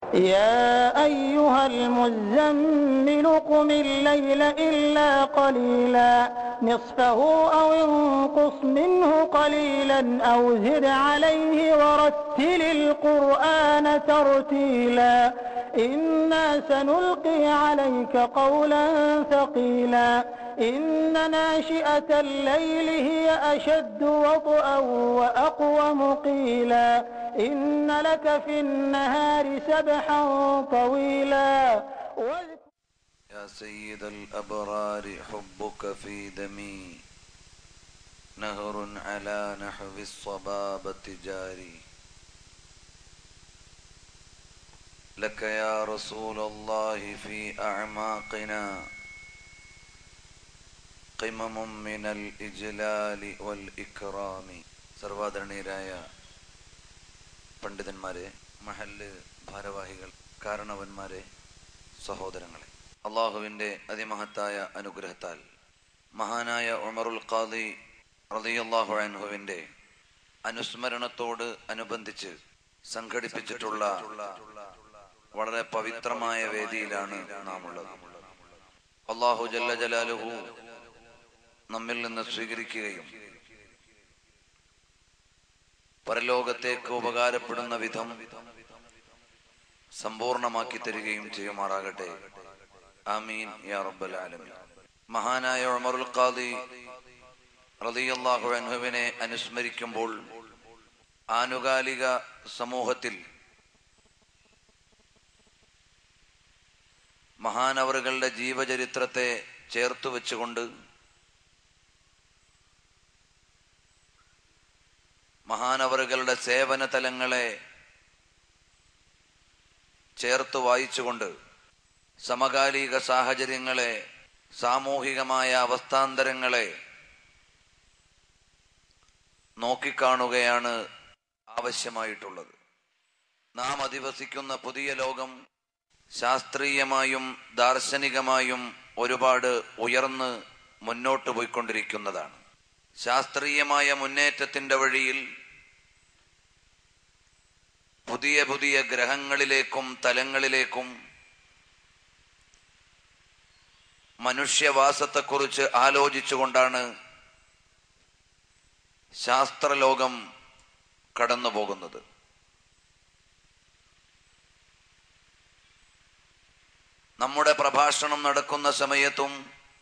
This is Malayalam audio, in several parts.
يا أيها المزمل قم الليل إلا قليلا نصفه أو انقص منه قليلا أو زد عليه ورتل القرآن ترتيلا إنا سنلقي عليك قولا ثقيلا إن ناشئة الليل هي أشد وطئا وأقوم قيلا إن لك في النهار سبحا طويلا واذكر يا سيد الأبرار حبك في دمي نهر على نحو الصبابة جاري لك يا رسول الله في أعماقنا قمم من الإجلال والإكرام സർവാദരണീയരായ പണ്ഡിതന്മാരെ മഹല്ല് ഭാരവാഹികൾ കാരണവന്മാരെ സഹോദരങ്ങളെ അള്ളാഹുവിൻ്റെ അതിമഹത്തായ അനുഗ്രഹത്താൽ മഹാനായ ഉമറുൽ ഖാദി റളിയല്ലാഹു അൻഹുവിൻ്റെ അനുസ്മരണത്തോട് അനുബന്ധിച്ച് സംഘടിപ്പിച്ചിട്ടുള്ള വളരെ പവിത്രമായ വേദിയിലാണ് നാം ഉള്ളത് അള്ളാഹു ജല്ല ജലാലുഹു നമ്മിൽ നിന്ന് സ്വീകരിക്കുകയും പരലോകത്തേക്ക് ഉപകാരപ്പെടുന്ന വിധം സമ്പൂർണമാക്കി തരികയും ചെയ്യുമാറാകട്ടെ ആമീൻ യാ റബ്ബൽ ആലമീൻ മഹാനായ ഉമറുൽ ഖാദി റളിയല്ലാഹു അൻഹുവിനെ അനുസ്മരിക്കുമ്പോൾ ആനുകാലിക സമൂഹത്തിൽ മഹാനവറുകളുടെ ജീവചരിത്രത്തെ ചേർത്തു വെച്ചുകൊണ്ട് മഹാനവറുകളുടെ സേവന തലങ്ങളെ ചേർത്ത് വായിച്ചുകൊണ്ട് സമകാലിക സാഹചര്യങ്ങളെ സാമൂഹികമായ അവസ്ഥാന്തരങ്ങളെ നോക്കിക്കാണുകയാണ് ആവശ്യമായിട്ടുള്ളത് നാം അധിവസിക്കുന്ന പുതിയ ലോകം ശാസ്ത്രീയമായും ദാർശനികമായും ഒരുപാട് ഉയർന്ന് മുന്നോട്ട് പോയിക്കൊണ്ടിരിക്കുന്നതാണ് ശാസ്ത്രീയമായ മുന്നേറ്റത്തിന്റെ വഴിയിൽ പുതിയ പുതിയ ഗ്രഹങ്ങളിലേക്കും തലങ്ങളിലേക്കും മനുഷ്യവാസത്തെക്കുറിച്ച് ആലോചിച്ചുകൊണ്ടാണ് ശാസ്ത്രലോകം കടന്നു പോകുന്നത് നമ്മുടെ പ്രഭാഷണം നടക്കുന്ന സമയത്തും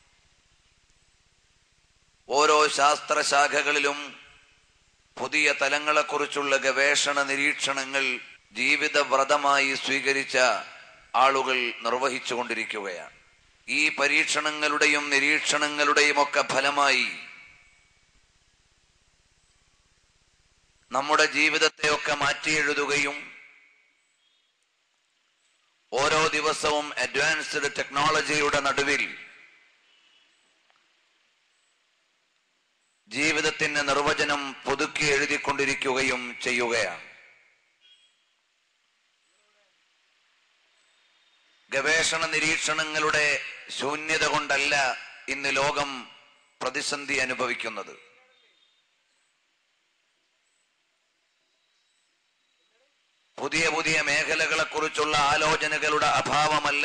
ഓരോ ശാസ്ത്രശാഖകളിലും പുതിയ തലങ്ങളെക്കുറിച്ചുള്ള ഗവേഷണ നിരീക്ഷണങ്ങൾ ജീവിതവ്രതമായി സ്വീകരിച്ച ആളുകൾ നിർവഹിച്ചുകൊണ്ടിരിക്കുകയാണ് ഈ പരീക്ഷണങ്ങളുടെയും നിരീക്ഷണങ്ങളുടെയും ഒക്കെ ഫലമായി നമ്മുടെ ജീവിതത്തെയൊക്കെ മാറ്റിയെഴുതുകയും ഓരോ ദിവസവും അഡ്വാൻസ്ഡ് ടെക്നോളജിയുടെ നടുവിൽ ജീവിതത്തിന്റെ നിർവചനം പുതുക്കി എഴുതിക്കൊണ്ടിരിക്കുകയും ചെയ്യുകയാണ് ഗവേഷണ നിരീക്ഷണങ്ങളുടെ ശൂന്യത കൊണ്ടല്ല ഇന്ന് ലോകം പ്രതിസന്ധി അനുഭവിക്കുന്നത് പുതിയ പുതിയ മേഖലകളെ കുറിച്ചുള്ള ആലോചനകളുടെ അഭാവമല്ല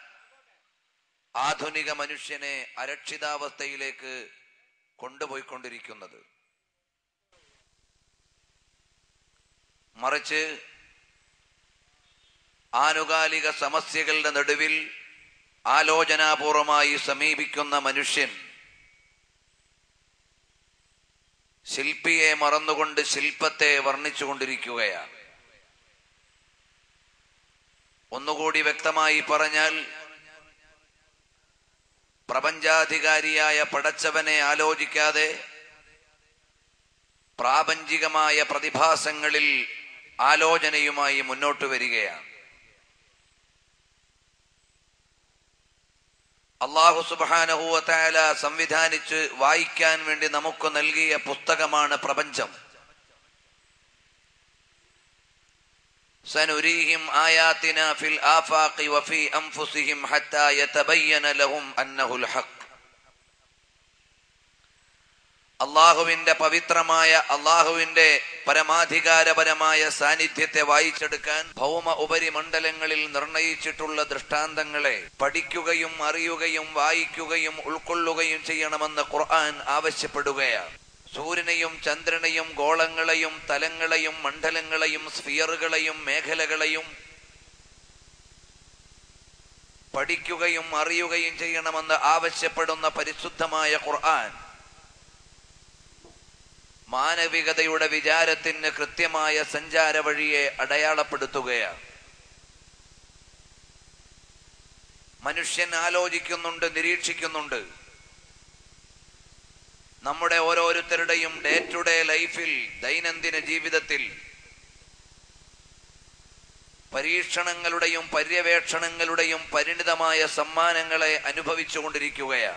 ആധുനിക മനുഷ്യനെ അരക്ഷിതാവസ്ഥയിലേക്ക് കൊണ്ടുപോയിക്കൊണ്ടിരിക്കുന്നത് മറിച്ച് ആനുകാലിക സമസ്യകളുടെ നടുവിൽ ആലോചനാപൂർവമായി സമീപിക്കുന്ന മനുഷ്യൻ ശില്പിയെ മറന്നുകൊണ്ട് ശില്പത്തെ വർണ്ണിച്ചുകൊണ്ടിരിക്കുകയാണ് ഒന്നുകൂടി വ്യക്തമായി പറഞ്ഞാൽ പ്രപഞ്ചാധികാരിയായ പടച്ചവനെ ആലോചിക്കാതെ പ്രാപഞ്ചികമായ പ്രതിഭാസങ്ങളിൽ ആലോചനയുമായി മുന്നോട്ട് വരികയാണ് അള്ളാഹു സുബാനഹുവല സംവിധാനിച്ച് വായിക്കാൻ വേണ്ടി നമുക്ക് നൽകിയ പുസ്തകമാണ് പ്രപഞ്ചം سنريهم آياتنا في الآفاق وفي أنفسهم حتى يتبين لهم أنه الحق അള്ളാഹുവിന്റെ പവിത്രമായ അള്ളാഹുവിന്റെ പരമാധികാരപരമായ സാന്നിധ്യത്തെ വായിച്ചെടുക്കാൻ ഭൗമ ഉപരിമണ്ഡലങ്ങളിൽ നിർണയിച്ചിട്ടുള്ള ദൃഷ്ടാന്തങ്ങളെ പഠിക്കുകയും അറിയുകയും വായിക്കുകയും ഉൾക്കൊള്ളുകയും ചെയ്യണമെന്ന് ഖുർആൻ ആവശ്യപ്പെടുകയാണ് സൂര്യനെയും ചന്ദ്രനെയും ഗോളങ്ങളെയും തലങ്ങളെയും മണ്ഡലങ്ങളെയും സ്ഫിയറുകളെയും മേഖലകളെയും പഠിക്കുകയും അറിയുകയും ചെയ്യണമെന്ന് ആവശ്യപ്പെടുന്ന പരിശുദ്ധമായ ഖുർആൻ മാനവികതയുടെ വിചാരത്തിന് കൃത്യമായ സഞ്ചാര വഴിയെ അടയാളപ്പെടുത്തുകയാണ് മനുഷ്യൻ ആലോചിക്കുന്നുണ്ട് നിരീക്ഷിക്കുന്നുണ്ട് നമ്മുടെ ഓരോരുത്തരുടെയും ഡേ ടു ഡേ ലൈഫിൽ ദൈനംദിന ജീവിതത്തിൽ പരീക്ഷണങ്ങളുടെയും പര്യവേക്ഷണങ്ങളുടെയും പരിണിതമായ സമ്മാനങ്ങളെ അനുഭവിച്ചുകൊണ്ടിരിക്കുകയാണ്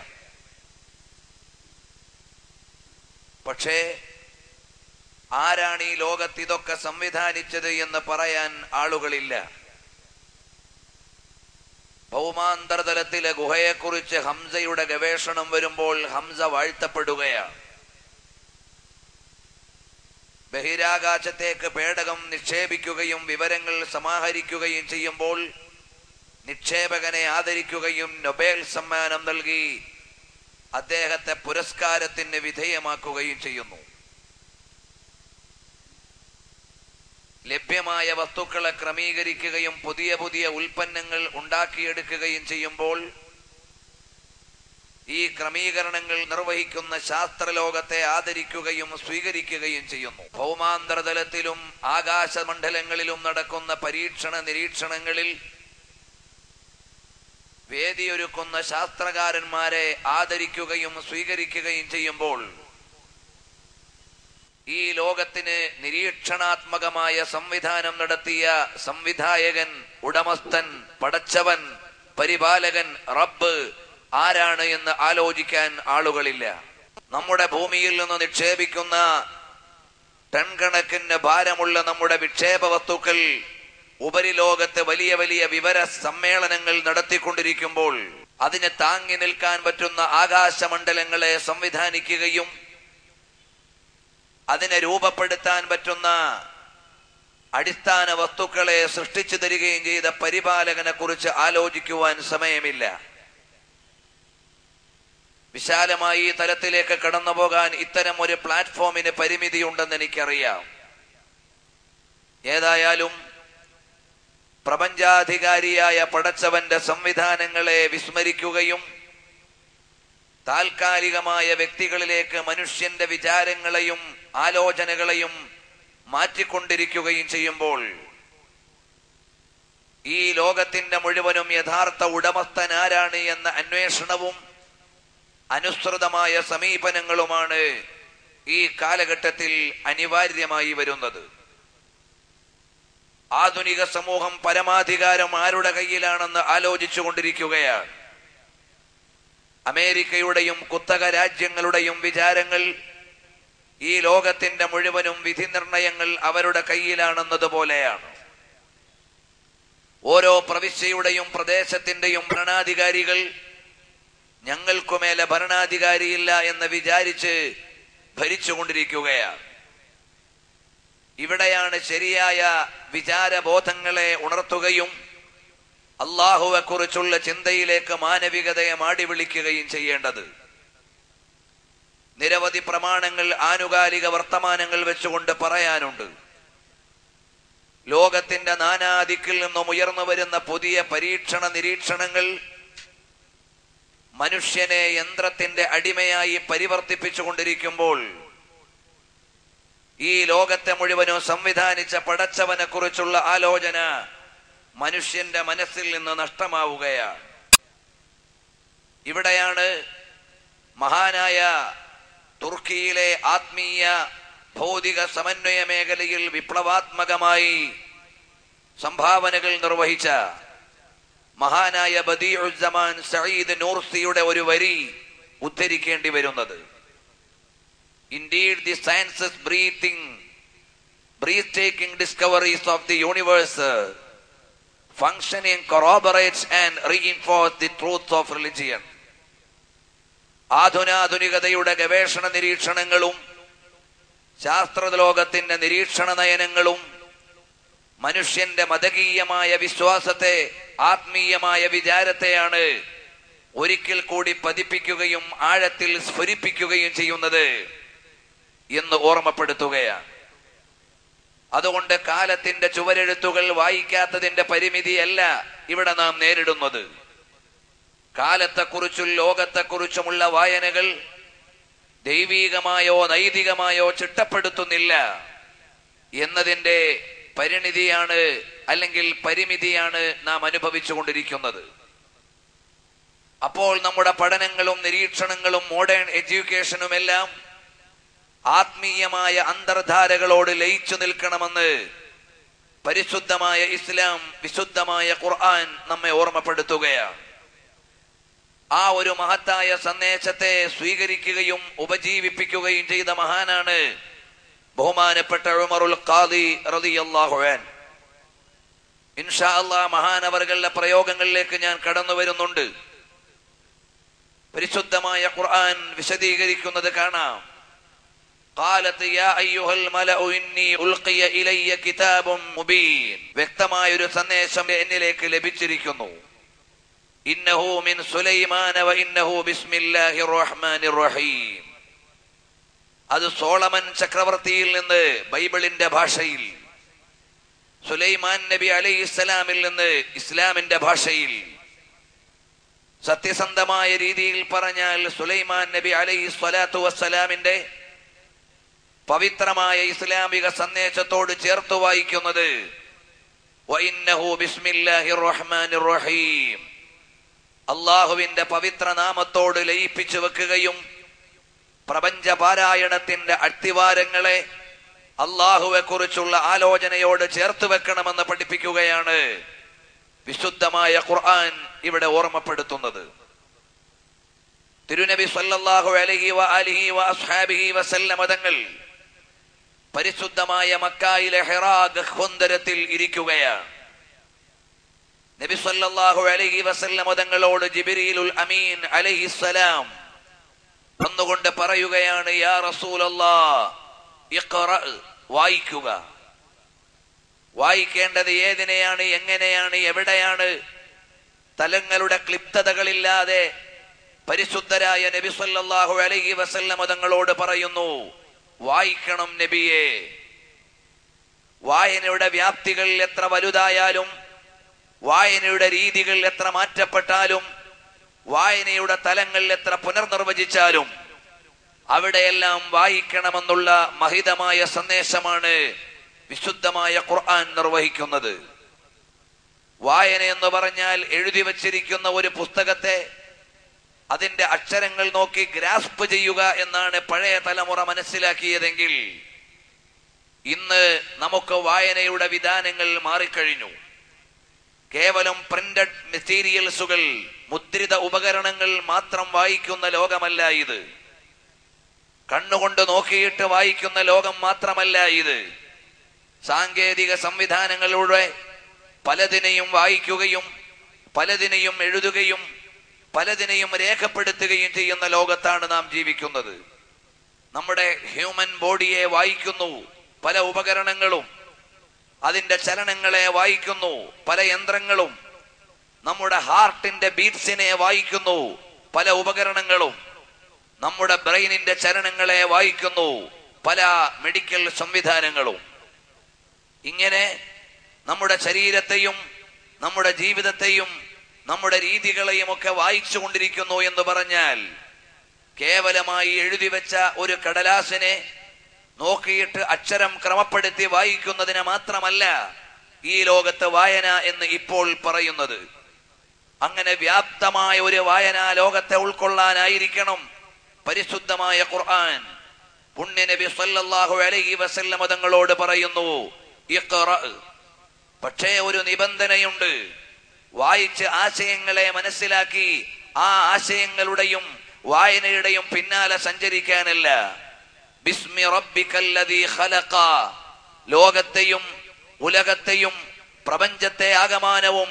പക്ഷേ ആരാണ് ഈ ലോകത്ത് ഇതൊക്കെ സംവിധാനിച്ചത് എന്ന് പറയാൻ ആളുകളില്ല ഭൗമാന്തർതലത്തിലെ ഗുഹയെക്കുറിച്ച് ഹംസയുടെ ഗവേഷണം വരുമ്പോൾ ഹംസ വാഴ്ത്തപ്പെടുകയാണ് ബഹിരാകാശത്തേക്ക് പേടകം നിക്ഷേപിക്കുകയും വിവരങ്ങൾ സമാഹരിക്കുകയും ചെയ്യുമ്പോൾ നിക്ഷേപകനെ ആദരിക്കുകയും നൊബേൽ സമ്മാനം നൽകി അദ്ദേഹത്തെ പുരസ്കാരത്തിന് വിധേയമാക്കുകയും ചെയ്യുന്നു ലഭ്യമായ വസ്തുക്കളെ ക്രമീകരിക്കുകയും പുതിയ പുതിയ ഉൽപ്പന്നങ്ങൾ ഉണ്ടാക്കിയെടുക്കുകയും ചെയ്യുമ്പോൾ ഈ ക്രമീകരണങ്ങൾ നിർവഹിക്കുന്ന ശാസ്ത്രലോകത്തെ ആദരിക്കുകയും സ്വീകരിക്കുകയും ചെയ്യുന്നു ഭൗമാന്തർതലത്തിലും ആകാശമണ്ഡലങ്ങളിലും നടക്കുന്ന പരീക്ഷണ നിരീക്ഷണങ്ങളിൽ വേദിയൊരുക്കുന്ന ശാസ്ത്രകാരന്മാരെ ആദരിക്കുകയും സ്വീകരിക്കുകയും ചെയ്യുമ്പോൾ ഈ ലോകത്തിന് നിരീക്ഷണാത്മകമായ സംവിധാനം നടത്തിയ സംവിധായകൻ ഉടമസ്ഥൻ പടച്ചവൻ പരിപാലകൻ റബ്ബ് ആരാണ് എന്ന് ആലോചിക്കാൻ ആളുകളില്ല നമ്മുടെ ഭൂമിയിൽ നിന്ന് നിക്ഷേപിക്കുന്ന ടൺ കണക്കിന് ഭാരമുള്ള നമ്മുടെ വിക്ഷേപ വസ്തുക്കൾ ഉപരിലോകത്ത് വലിയ വലിയ വിവര സമ്മേളനങ്ങൾ നടത്തിക്കൊണ്ടിരിക്കുമ്പോൾ അതിന് താങ്ങി നിൽക്കാൻ പറ്റുന്ന ആകാശമണ്ഡലങ്ങളെ സംവിധാനിക്കുകയും അതിനെ രൂപപ്പെടുത്താൻ പറ്റുന്ന അടിസ്ഥാന വസ്തുക്കളെ സൃഷ്ടിച്ചു തരികയും ചെയ്ത പരിപാലകനെ കുറിച്ച് ആലോചിക്കുവാൻ സമയമില്ല വിശാലമായി ഈ തലത്തിലേക്ക് കടന്നു പോകാൻ ഇത്തരം ഒരു പ്ലാറ്റ്ഫോമിന് പരിമിതിയുണ്ടെന്ന് എനിക്കറിയാം ഏതായാലും പ്രപഞ്ചാധികാരിയായ പടച്ചവന്റെ സംവിധാനങ്ങളെ വിസ്മരിക്കുകയും താൽക്കാലികമായ വ്യക്തികളിലേക്ക് മനുഷ്യന്റെ വിചാരങ്ങളെയും ആലോചനകളെയും മാറ്റിക്കൊണ്ടിരിക്കുകയും ചെയ്യുമ്പോൾ ഈ ലോകത്തിന്റെ മുഴുവനും യഥാർത്ഥ ഉടമസ്ഥൻ ആരാണ് എന്ന അന്വേഷണവും അനുസൃതമായ സമീപനങ്ങളുമാണ് ഈ കാലഘട്ടത്തിൽ അനിവാര്യമായി വരുന്നത് ആധുനിക സമൂഹം പരമാധികാരം ആരുടെ കയ്യിലാണെന്ന് ആലോചിച്ചു കൊണ്ടിരിക്കുകയാണ് അമേരിക്കയുടെയും കുത്തക രാജ്യങ്ങളുടെയും വിചാരങ്ങൾ ഈ ലോകത്തിന്റെ മുഴുവനും വിധി നിർണയങ്ങൾ അവരുടെ കയ്യിലാണെന്നതുപോലെയാണ് ഓരോ പ്രവിശ്യയുടെയും പ്രദേശത്തിന്റെയും ഭരണാധികാരികൾ ഞങ്ങൾക്കുമേലെ ഭരണാധികാരിയില്ല എന്ന് വിചാരിച്ച് ഭരിച്ചുകൊണ്ടിരിക്കുകയാണ് ഇവിടെയാണ് ശരിയായ വിചാരബോധങ്ങളെ ഉണർത്തുകയും അള്ളാഹുവെ കുറിച്ചുള്ള ചിന്തയിലേക്ക് മാനവികതയെ മാടി വിളിക്കുകയും ചെയ്യേണ്ടത് നിരവധി പ്രമാണങ്ങൾ ആനുകാലിക വർത്തമാനങ്ങൾ വെച്ചുകൊണ്ട് പറയാനുണ്ട് ലോകത്തിന്റെ നാനാദിക്കിൽ നിന്നും ഉയർന്നു വരുന്ന പുതിയ പരീക്ഷണ നിരീക്ഷണങ്ങൾ മനുഷ്യനെ യന്ത്രത്തിന്റെ അടിമയായി പരിവർത്തിപ്പിച്ചു കൊണ്ടിരിക്കുമ്പോൾ ഈ ലോകത്തെ മുഴുവനും സംവിധാനിച്ച പടച്ചവനെ കുറിച്ചുള്ള ആലോചന മനുഷ്യന്റെ മനസ്സിൽ നിന്ന് നഷ്ടമാവുകയാണ് ഇവിടെയാണ് മഹാനായ തുർക്കിയിലെ ആത്മീയ ഭൗതിക സമന്വയ മേഖലയിൽ വിപ്ലവാത്മകമായി സംഭാവനകൾ നിർവഹിച്ച മഹാനായ ബദീഉസ്സമാൻ സഈദ് നൂർസിയുടെ ഒരു വരി ഉദ്ധരിക്കേണ്ടി വരുന്നത് Indeed, the sciences breathing, breathtaking discoveries of the universe uh, functioning corroborates and reinforce the truth of religion. ആധുനാധുനികതയുടെ ഗവേഷണ നിരീക്ഷണങ്ങളും ശാസ്ത്രലോകത്തിന്റെ നിരീക്ഷണ നയനങ്ങളും മനുഷ്യന്റെ മതകീയമായ വിശ്വാസത്തെ ആത്മീയമായ വിചാരത്തെയാണ് ഒരിക്കൽ കൂടി പതിപ്പിക്കുകയും ആഴത്തിൽ സ്ഫുരിപ്പിക്കുകയും ചെയ്യുന്നത് എന്ന് ഓർമ്മപ്പെടുത്തുകയാണ് അതുകൊണ്ട് കാലത്തിന്റെ ചുവരെഴുത്തുകൾ വായിക്കാത്തതിന്റെ പരിമിതിയല്ല ഇവിടെ നാം നേരിടുന്നത് കാലത്തെക്കുറിച്ചും ലോകത്തെക്കുറിച്ചുമുള്ള വായനകൾ ദൈവീകമായോ നൈതികമായോ ചിട്ടപ്പെടുത്തുന്നില്ല എന്നതിന്റെ പരിണിതിയാണ് അല്ലെങ്കിൽ പരിമിതിയാണ് നാം അനുഭവിച്ചുകൊണ്ടിരിക്കുന്നത് അപ്പോൾ നമ്മുടെ പഠനങ്ങളും നിരീക്ഷണങ്ങളും മോഡേൺ എഡ്യൂക്കേഷനുമെല്ലാം ആത്മീയമായ അന്തർധാരകളോട് ലയിച്ചു നിൽക്കണമെന്ന് പരിശുദ്ധമായ ഇസ്ലാം വിശുദ്ധമായ ഖുർആൻ നമ്മെ ഓർമ്മപ്പെടുത്തുകയാണ് ആ ഒരു മഹത്തായ സന്ദേശത്തെ സ്വീകരിക്കുകയും ഉപജീവിപ്പിക്കുകയും ചെയ്ത മഹാനാണ് ബഹുമാനപ്പെട്ട ഉമറുൽ ഖാദി റളിയല്ലാഹു അൻ ഇൻഷാ അല്ലാ മഹാനവറുകളുടെ പ്രയോഗങ്ങളിലേക്ക് ഞാൻ കടന്നു വരുന്നുണ്ട് പരിശുദ്ധമായ ഖുർആൻ വിശദീകരിക്കുന്നത് കാണാം قالت يا أيها الملأ إني ألقي إلي كتاب مبين വ്യക്തമായ ഒരു സന്ദേശം എന്നിലേക്ക് ലഭിച്ചിരിക്കുന്നു ഇന്നഹു മിൻ സുലൈമാന വ ഇന്നഹു ബിസ്മില്ലാഹിർ റഹ്മാനിർ റഹീം അത് സോളമൻ ചക്രവർത്തിയിൽ നിന്ന് ബൈബിളിന്റെ ഭാഷയിൽ സുലൈമാൻ നബി അലൈഹി ഇസ്ലാമിൽ നിന്ന് ഇസ്ലാമിന്റെ ഭാഷയിൽ സത്യസന്ധമായ രീതിയിൽ പറഞ്ഞാൽ സുലൈമാൻ നബി അലൈഹി സ്വലാത്തു വസ്സലാമിന്റെ പവിത്രമായ ഇസ്ലാമിക സന്ദേശത്തോട് ചേർത്ത് വായിക്കുന്നത് വഇന്നഹു ബിസ്മില്ലാഹിർ റഹ്മാനിർ റഹീം അള്ളാഹുവിന്റെ പവിത്ര നാമത്തോട് ലയിപ്പിച്ചു വെക്കുകയും പ്രപഞ്ച പാരായണത്തിന്റെ അട്ടിവാരങ്ങളെ അള്ളാഹുവെ കുറിച്ചുള്ള ആലോചനയോട് ചേർത്ത് വെക്കണമെന്ന് പഠിപ്പിക്കുകയാണ് വിശുദ്ധമായ ഖുർആൻ ഇവിടെ ഓർമ്മപ്പെടുത്തുന്നത് തിരുനബി സല്ലല്ലാഹു അലൈഹി വ അലിഹി വ അസ്ഹാബിഹി വസല്ലമ തങ്ങൾ പരിശുദ്ധമായ മക്കായിലെ ഹിറാ ഗഹ്വന്തരത്തിൽ ഇരിക്കുകയാണ് നബി സല്ലല്ലാഹു അലൈഹി വസല്ലമ തങ്ങളോട് ജിബ്രീലുൽ അമീൻ അലൈഹിസ്സലാം വന്നുകൊണ്ട് പറയുകയാണ് യാ റസൂലല്ലാ ഇഖ്റ വായിക്കുക വായിക്കേണ്ടത് ഏതിനെയാണ് എങ്ങനെയാണ് എവിടെയാണ് തലങ്ങളുടെ ക്ലിപ്തതകളില്ലാതെ പരിശുദ്ധരായ നബി സല്ലല്ലാഹു അലൈഹി വസല്ലമ തങ്ങളോട് പറയുന്നു വായിക്കണം നബിയെ വായനയുടെ വ്യാപ്തികൾ എത്ര വലുതായാലും വായനയുടെ രീതികൾ എത്ര മാറ്റപ്പെട്ടാലും വായനയുടെ തലങ്ങൾ എത്ര പുനർനിർവചിച്ചാലും അവിടെയെല്ലാം വായിക്കണമെന്നുള്ള മഹിതമായ സന്ദേശമാണ് വിശുദ്ധമായ ഖുർആൻ നിർവഹിക്കുന്നത് വായന എന്ന് പറഞ്ഞാൽ എഴുതി വച്ചിരിക്കുന്ന ഒരു പുസ്തകത്തെ അതിന്റെ അക്ഷരങ്ങൾ നോക്കി ഗ്രാസ്പ് ചെയ്യുക എന്നാണ് പഴയ തലമുറ മനസ്സിലാക്കിയതെങ്കിൽ ഇന്ന് നമുക്ക് വായനയുടെ വിധാനങ്ങൾ മാറിക്കഴിഞ്ഞു കേവലം പ്രിന്റഡ് മെറ്റീരിയൽസുകൾ മുദ്രിത ഉപകരണങ്ങൾ മാത്രം വായിക്കുന്ന ലോകമല്ല ഇത് കണ്ണുകൊണ്ട് നോക്കിയിട്ട് വായിക്കുന്ന ലോകം മാത്രമല്ല ഇത് സാങ്കേതിക സംവിധാനങ്ങളിലൂടെ പലതിനെയും വായിക്കുകയും പലതിനെയും എഴുതുകയും പലതിനെയും രേഖപ്പെടുത്തുകയും ചെയ്യുന്ന ലോകത്താണ് നാം ജീവിക്കുന്നത് നമ്മുടെ ഹ്യൂമൻ ബോഡിയെ വായിക്കുന്നു പല ഉപകരണങ്ങളും അതിന്റെ ചലനങ്ങളെ വായിക്കുന്നു പല യന്ത്രങ്ങളും നമ്മുടെ ഹാർട്ടിന്റെ ബീറ്റ്സിനെ വായിക്കുന്നു പല ഉപകരണങ്ങളും നമ്മുടെ ബ്രെയിനിന്റെ ചലനങ്ങളെ വായിക്കുന്നു പല മെഡിക്കൽ സംവിധാനങ്ങളും ഇങ്ങനെ നമ്മുടെ ശരീരത്തെയും നമ്മുടെ ജീവിതത്തെയും നമ്മുടെ രീതികളെയും ഒക്കെ വായിച്ചു കൊണ്ടിരിക്കുന്നു എന്ന് പറഞ്ഞാൽ കേവലമായി എഴുതി വെച്ച ഒരു കടലാസിനെ നോക്കിയിട്ട് അക്ഷരം ക്രമപ്പെടുത്തി വായിക്കുന്നതിന് മാത്രമല്ല ഈ ലോകത്ത് വായന എന്ന് ഇപ്പോൾ പറയുന്നത് അങ്ങനെ വ്യാപ്തമായ ഒരു വായന ലോകത്തെ ഉൾക്കൊള്ളാനായിരിക്കണം പരിശുദ്ധമായ ഖുർആൻ പുണ്യ നബി സല്ലല്ലാഹു അലൈഹി വസല്ലമ തങ്ങളോട് പറയുന്നു ഇഖ്റ പക്ഷേ ഒരു നിബന്ധനയുണ്ട് വായിച്ച് ആശയങ്ങളെ മനസ്സിലാക്കി ആ ആശയങ്ങളുടെയും വായനയുടെയും പിന്നാലെ സഞ്ചരിക്കാനല്ല ബിസ്മി റബ്ബിക്കല്ലദീ ഖലഖ ലോകത്തെയും ഉലകത്തെയും പ്രപഞ്ചത്തെ ആകമാനവും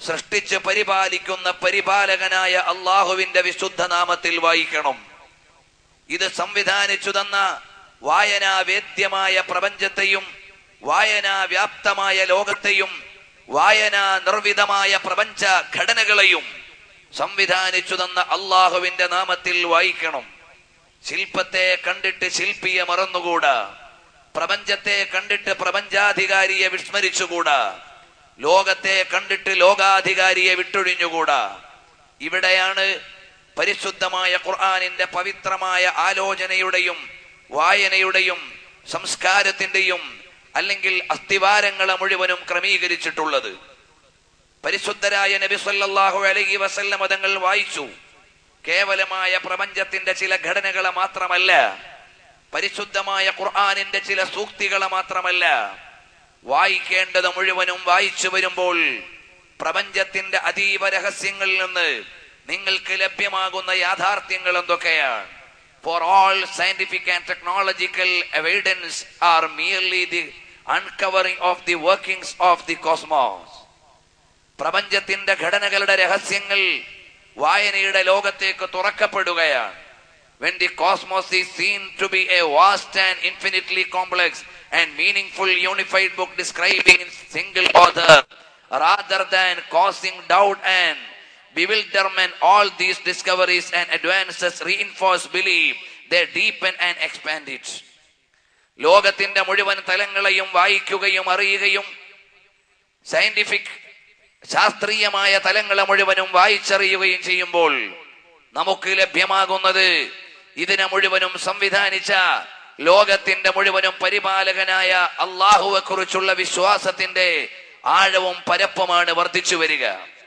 സൃഷ്ടിച്ച് പരിപാലിക്കുന്ന പരിപാലകനായ അള്ളാഹുവിന്റെ വിശുദ്ധ നാമത്തിൽ വായിക്കണം ഇത് സംവിധാനിച്ചു തന്ന വായനാവേദ്യമായ പ്രപഞ്ചത്തെയും വായനാവ്യാപ്തമായ ലോകത്തെയും വായനാ നിർവിധമായ പ്രപഞ്ച ഘടനകളെയും സംവിധാനിച്ചു തന്ന അള്ളാഹുവിന്റെ നാമത്തിൽ വായിക്കണം ശില്പത്തെ കണ്ടിട്ട് ശില്പിയെ മറന്നുകൂടാ പ്രപഞ്ചത്തെ കണ്ടിട്ട് പ്രപഞ്ചാധികാരിയെ വിസ്മരിച്ചുകൂടാ ലോകത്തെ കണ്ടിട്ട് ലോകാധികാരിയെ വിട്ടൊഴിഞ്ഞുകൂടാ ഇവിടെയാണ് പരിശുദ്ധമായ ഖുർആാനിന്റെ പവിത്രമായ ആലോചനയുടെയും വായനയുടെയും സംസ്കാരത്തിന്റെയും അല്ലെങ്കിൽ അസ്ഥിവാരങ്ങളെ മുഴുവനും ക്രമീകരിച്ചിട്ടുള്ളത് പരിശുദ്ധരായ നബി സല്ലല്ലാഹു അലൈഹി വസല്ലം തങ്ങൾ വായിച്ചു കേവലമായ പ്രപഞ്ചത്തിന്റെ ചില ഘടനകളെ മാത്രമല്ല പരിശുദ്ധമായ ഖുർആാനിന്റെ ചില സൂക്തികളെ മാത്രമല്ല വായിക്കേണ്ടത് മുഴുവനും വായിച്ചു വരുമ്പോൾ പ്രപഞ്ചത്തിന്റെ അതീവ രഹസ്യങ്ങളിൽ നിന്ന് നിങ്ങൾക്ക് ലഭ്യമാകുന്ന യാഥാർത്ഥ്യങ്ങൾ എന്തൊക്കെയാണ് for all scientific and technological evidence are merely the uncovering of the workings of the cosmos പ്രപഞ്ചത്തിന്റെ ഘടനകളുടെ രഹസ്യങ്ങൾ വായനയുടെ ലോകത്തേക്ക് തുറക്കപ്പെടുകയാണ് when the cosmos is seen to be a vast and infinitely complex and meaningful unified book describing in single author rather than causing doubt and bewilderment all these discoveries and advances reinforce belief they deepen and expand it ലോകത്തിന്റെ മുഴുവൻ തലങ്ങളെയും വായിക്കുകയും അറിയുകയും സയന്റിഫിക് ശാസ്ത്രീയമായ തലങ്ങളെ മുഴുവനും വായിച്ചറിയുകയും ചെയ്യുമ്പോൾ നമുക്ക് ലഭ്യമാകുന്നത് ഇതിനെ മുഴുവനും സംവിധാനിച്ച ലോകത്തിന്റെ മുഴുവനും പരിപാലകനായ അള്ളാഹുവെ കുറിച്ചുള്ള വിശ്വാസത്തിന്റെ ആഴവും പരപ്പുമാണ് വർദ്ധിച്ചു വരിക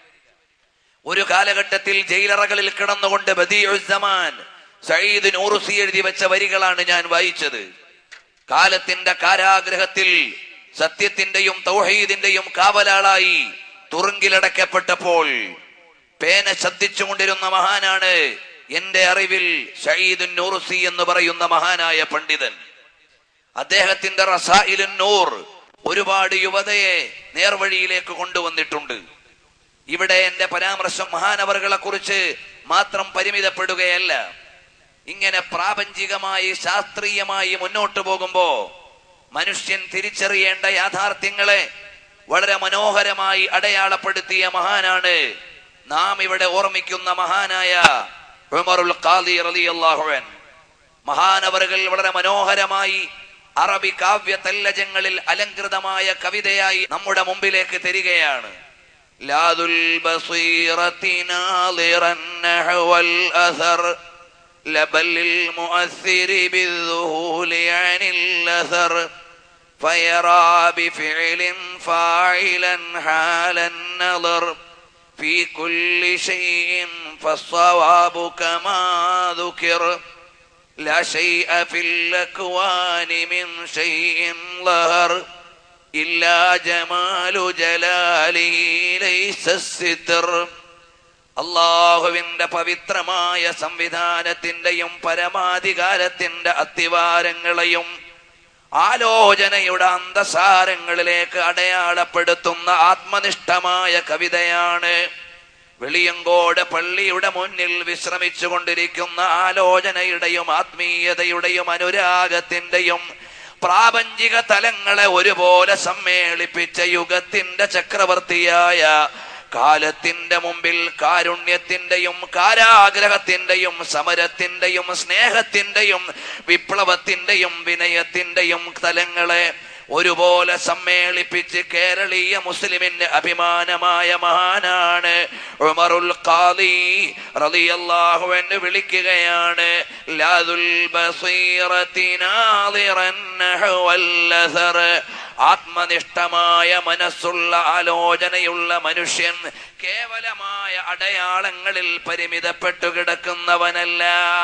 ഒരു കാലഘട്ടത്തിൽ ജയിലറകളിൽ കിടന്നുകൊണ്ട് ബദിയുസ്സമാൻ സയ്യിദ് നൂറുസി എഴുതി വെച്ച വരികളാണ് ഞാൻ വായിച്ചത് കാലത്തിന്റെ കാരാഗ്രഹത്തിൽ സത്യത്തിന്റെയും തൗഹീദിന്റെയും കാവലാളായി തുറുങ്കിലടക്കപ്പെട്ടപ്പോൾ പേന ശബ്ദിച്ചുകൊണ്ടിരുന്ന മഹാനാണ് എന്റെ അറിവിൽ ഷഹീദുൻ നൂറുസി എന്ന് പറയുന്ന മഹാനായ പണ്ഡിതൻ അദ്ദേഹത്തിന്റെ റസായിലുൻ നൂർ ഒരുപാട് യുവതയെ നേർവഴിയിലേക്ക് കൊണ്ടുവന്നിട്ടുണ്ട് ഇവിടെ എന്റെ പരാമർശം മഹാനവറുകളെ കുറിച്ച് മാത്രം പരിമിതപ്പെടുകയല്ല ഇങ്ങനെ പ്രാപഞ്ചികമായി ശാസ്ത്രീയമായി മുന്നോട്ട് പോകുമ്പോ മനുഷ്യൻ തിരിച്ചറിയേണ്ട യാഥാർത്ഥ്യങ്ങളെ വളരെ മനോഹരമായി അടയാളപ്പെടുത്തിയ മഹാനാണ് നാം ഇവിടെ ഓർമ്മിക്കുന്ന മഹാനായ ഉമറുൽ ഖാദി റളിയല്ലാഹു അൻ മഹാനവറുകൾ വളരെ മനോഹരമായി അറബി കാവ്യ തല്ലജങ്ങളിൽ അലങ്കൃതമായ കവിതയായി നമ്മുടെ മുമ്പിലേക്ക് തരികയാണ് ലാദുൽ ബസീറത്തി നാളിറൻ നഹ്വൽ അസർ لبل المؤثر بالذهول عن الأثر فيرى بفعل فاعلا حال النظر في كل شيء فالصواب كما ذكر لا شيء في الأكوان من شيء ظهر إلا جمال جلاله ليس الستر അള്ളാഹുവിന്റെ പവിത്രമായ സംവിധാനത്തിന്റെയും പരമാധികാരത്തിന്റെ അത്തിവാരങ്ങളെയും ആലോചനയുടെ അന്തസാരങ്ങളിലേക്ക് അടയാളപ്പെടുത്തുന്ന ആത്മനിഷ്ഠമായ കവിതയാണ് വെളിയങ്കോട് പള്ളിയുടെ മുന്നിൽ വിശ്രമിച്ചു കൊണ്ടിരിക്കുന്ന ആലോചനയുടെയും ആത്മീയതയുടെയും അനുരാഗത്തിന്റെയും പ്രാപഞ്ചിക തലങ്ങളെ ഒരുപോലെ സമ്മേളിപ്പിച്ച യുഗത്തിന്റെ ചക്രവർത്തിയായ കാലത്തിന്റെ മുമ്പിൽ കാരുണ്യത്തിന്റെയും കാരാഗ്രഹത്തിന്റെയും സമരത്തിന്റെയും സ്നേഹത്തിന്റെയും വിപ്ലവത്തിന്റെയും വിനയത്തിന്റെയും തലങ്ങളെ ഒരുപോലെ സമ്മേളിപ്പിച്ച് കേരളീയ മുസ്ലിമിന് അഭിമാനമായ മഹാനാണ് ഉമറുൽ ഖാദി റളിയല്ലാഹു എന്ന് വിളിക്കുകയാണ് ലാദുൽ ബസീറത്തി നാദിറൻ നഹ്വൽ അസർ ആത്മനിഷ്ഠമായ മനസ്സുള്ള ആലോചനയുള്ള മനുഷ്യൻ കേവലമായ അടയാളങ്ങളിൽ പരിമിതപ്പെട്ടു കിടക്കുന്നവനല്ല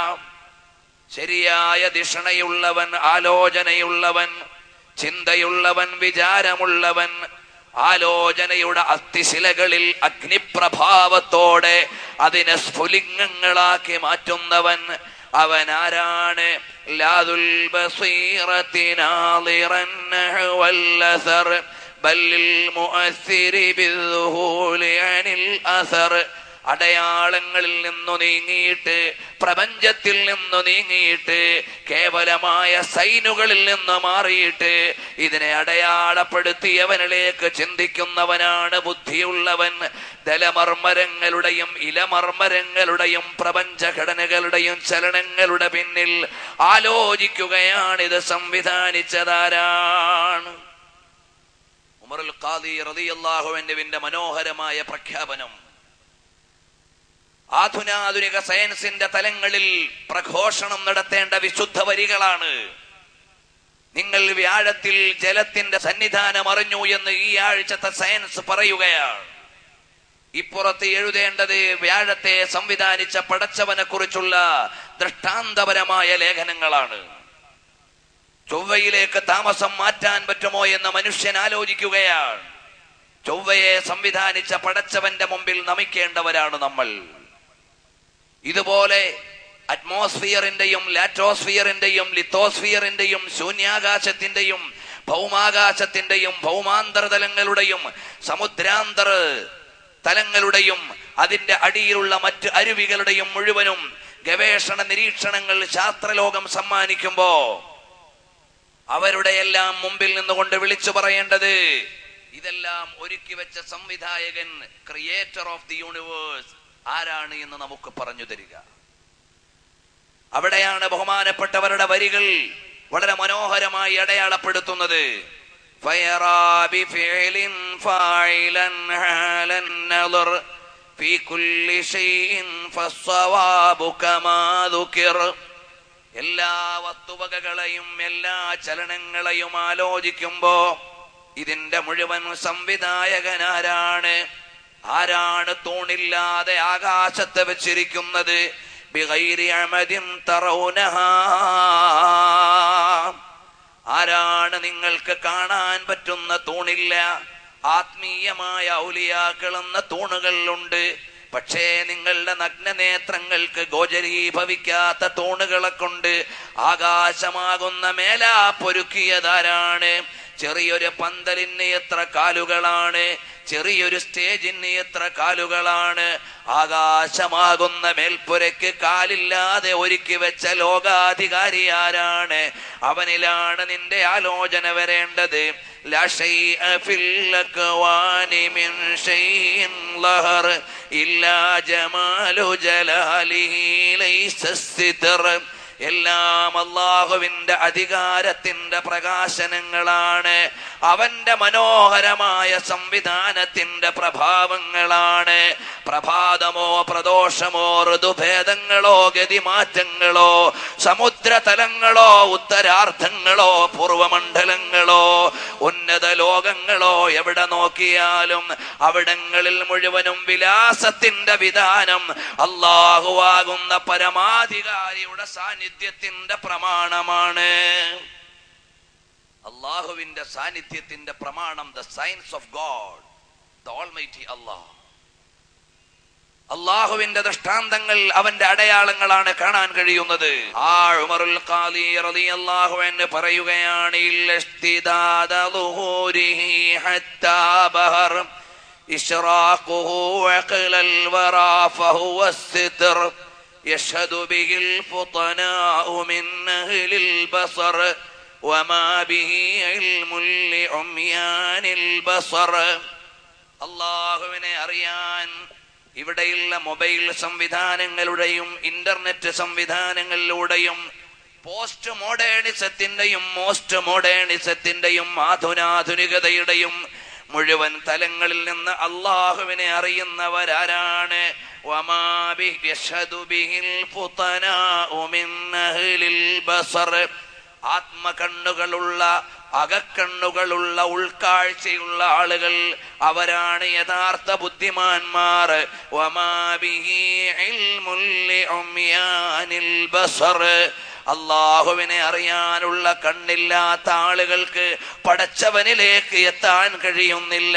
ശരിയായ ദിഷണയുള്ളവൻ ആലോചനയുള്ളവൻ ചിന്തയുള്ളവൻ വിചാരമുള്ളവൻ ആലോചനയുടെ അസ്ഥിശിലകളിൽ അഗ്നിപ്രഭാവത്തോടെ അതിനെ സ്ഫുലിംഗങ്ങളാക്കി മാറ്റുന്നവൻ അവൻ ആരാണ് ലാദുൽ ബസീറത്തി നാളിറൻ നഹ്വൽ അസർ بل للمؤثر بالذهول عن അസർ അടയാളങ്ങളിൽ നിന്നു നീങ്ങിയിട്ട് പ്രപഞ്ചത്തിൽ നിന്നു നീങ്ങിയിട്ട് കേവലമായ സൈനുകളിൽ നിന്ന് മാറിയിട്ട് ഇതിനെ അടയാളപ്പെടുത്തിയവനിലേക്ക് ചിന്തിക്കുന്നവനാണ് ബുദ്ധിയുള്ളവൻ ദലമർമരങ്ങളുടെയും ഇലമർമരങ്ങളുടെയും പ്രപഞ്ചഘടനകളുടെയും ചലനങ്ങളുടെ പിന്നിൽ ആലോചിക്കുകയാണിത് സംവിധാനിച്ചതാരാണ് ഉമറുൽ ഖാദി റളിയല്ലാഹുവിന്റെ മനോഹരമായ പ്രഖ്യാപനം ആധുനാധുനിക സയൻസിന്റെ തലങ്ങളിൽ പ്രഘോഷണം നടത്തേണ്ട വിശുദ്ധ വരികളാണ് നിങ്ങൾ വ്യാഴത്തിൽ ജലത്തിന്റെ സന്നിധാനം അറിഞ്ഞു എന്ന് ഈ ആഴ്ചത്തെ സയൻസ് പറയുകയാണ് ഇപ്പുറത്ത് എഴുതേണ്ടത് വ്യാഴത്തെ സംവിധാനിച്ച പടച്ചവനെ കുറിച്ചുള്ള ദൃഷ്ടാന്തപരമായ ലേഖനങ്ങളാണ് ചൊവ്വയിലേക്ക് താമസം മാറ്റാൻ പറ്റുമോ എന്ന് മനുഷ്യൻ ആലോചിക്കുകയാണ് ചൊവ്വയെ സംവിധാനിച്ച പടച്ചവന്റെ മുമ്പിൽ നമിക്കേണ്ടവരാണ് നമ്മൾ ഇതുപോലെ അറ്റ്മോസ്ഫിയറിന്റെയും ലാറ്റോസ്ഫിയറിന്റെയും ലിത്തോസ്ഫിയറിന്റെയും ശൂന്യാകാശത്തിന്റെയും ഭൗമാകാശത്തിന്റെയും ഭൗമാന്തരതലങ്ങളുടെയും സമുദ്രാന്തർ തലങ്ങളുടെയും അതിന്റെ അടിയിലുള്ള മറ്റ് അരുവികളുടെയും മുഴുവനും ഗവേഷണ നിരീക്ഷണങ്ങൾ ശാസ്ത്രലോകം സമ്മാനിക്കുമ്പോ അവരുടെ എല്ലാം മുമ്പിൽ നിന്നുകൊണ്ട് വിളിച്ചു പറയേണ്ടത് ഇതെല്ലാം ഒരുക്കി വെച്ച സംവിധായകൻ ക്രിയേറ്റർ ഓഫ് ദി യൂണിവേഴ്സ് ആരാണ് എന്ന് നമുക്ക് പറഞ്ഞു തരിക അവിടെയാണ് ബഹുമാനപ്പെട്ടവരുടെ വരികൾ വളരെ മനോഹരമായി അടയാളപ്പെടുത്തുന്നത് فيرى بفعل فاعلا حال النظر في كل شيء فالصواب كما ذكر എല്ലാ വസ്തുവകകളെയും എല്ലാ ചലനങ്ങളെയും ആലോചിക്കുമ്പോ ഇതിന്റെ മുഴുവൻ സംവിധായകൻ ആരാണ് ആരാണ് തൂണില്ലാതെ ആകാശത്ത് വെച്ചിരിക്കുന്നത് ബിഗൈരി അമദിൻ തറൗനഹാ ആരാണ് നിങ്ങൾക്ക് കാണാൻ പറ്റുന്ന തൂണില്ല ആത്മീയമായ ഔലിയാക്കൾ എന്ന തൂണുകളിലുണ്ട് പക്ഷേ നിങ്ങളുടെ നഗ്നനേത്രങ്ങൾക്ക് ഗോചരീഭവിക്കാത്ത തൂണുകളെ കൊണ്ട് ആകാശമാകുന്ന മേലാ പൊരുക്കിയതാരാണ് ചെറിയൊരു പന്തലിന് എത്ര കാലുകളാണ് ചെറിയൊരു സ്റ്റേജിന് എത്ര കാലുകളാണ് ആകാശമാകുന്ന മേൽപ്പുരയ്ക്ക് കാലില്ലാതെ ഒരുക്കി വെച്ച ലോകാധികാരി ആരാണ് അവനിലാണ് നിന്റെ ആലോചന വരേണ്ടത് لا شيء في الأكوان من شيء ظهر إلا جمال جلاله ليس الستر എല്ലാം അള്ളാഹുവിന്റെ അധികാരത്തിന്റെ പ്രകാശനങ്ങളാണ് അവന്റെ മനോഹരമായ സംവിധാനത്തിന്റെ പ്രഭാവങ്ങളാണ് പ്രഭാതമോ പ്രദോഷമോ ഋതുഭേദങ്ങളോ ഗതിമാറ്റങ്ങളോ സമുദ്രതലങ്ങളോ ഉത്തരാർദ്ധങ്ങളോ പൂർവമണ്ഡലങ്ങളോ ഉന്നത ലോകങ്ങളോ എവിടെ നോക്കിയാലും അവിടങ്ങളിൽ മുഴുവനും വിലാസത്തിന്റെ വിധാനം അള്ളാഹുവാകുന്ന പരമാധികാരിയുടെ സാന്നിധ്യത്തിന്റെ പ്രമാണമാണ് അള്ളാഹുവിന്റെ സാന്നിധ്യത്തിന്റെ പ്രമാണം the science of God the almighty Allah അള്ളാഹുവിന്റെ ദൃഷ്ടാന്തങ്ങൾ അവന്റെ അടയാളങ്ങളാണ് കാണാൻ കഴിയുന്നത് ആ ഉമറുൽ ഖാദി റളിയല്ലാഹു അൻഹു പറയുകയാണ് ഇല്ലസ്തിദാദ ളുഹൂരിഹി ഹത്താ ബഹർ ഇശ്റാഖുഹു വഖലൽ വറാ ഫഹുവ الستر يشهد به الفطناء من أهل البصر وما به علم لعميان البصر അള്ളാഹുവിനെ അറിയാൻ ഇവിടെയുള്ള മൊബൈൽ സംവിധാനങ്ങളുടെയും ഇന്റർനെറ്റ് സംവിധാനങ്ങളിലൂടെയും പോസ്റ്റ് മോഡേണിസത്തിന്റെയും മോസ്റ്റ് മോഡേണിസത്തിന്റെയും ആധുനാധുനികതയുടെയും മുഴുവൻ തലങ്ങളിൽ നിന്ന് അള്ളാഹുവിനെ അറിയുന്നവരാരാണ് വമാ ബിഹി യശ്ഹദു ബിഹിൽ ഫുതനാഉ മിൻ അഹ്ലിൽ ബസർ ആത്മകണ്ണുകളുള്ള അകക്കണ്ണുകളുള്ള ഉൾക്കാഴ്ചയുള്ള ആളുകൾ അവരാണ് യഥാർത്ഥ ബുദ്ധിമാന്മാർ വമാ ബിഹി ഇൽമുൽ ലിഉമ്യാനിൽ ബസർ അള്ളാഹുവിനെ അറിയാനുള്ള കണ്ണില്ലാത്ത ആളുകൾക്ക് പടച്ചവനിലേക്ക് എത്താൻ കഴിയുന്നില്ല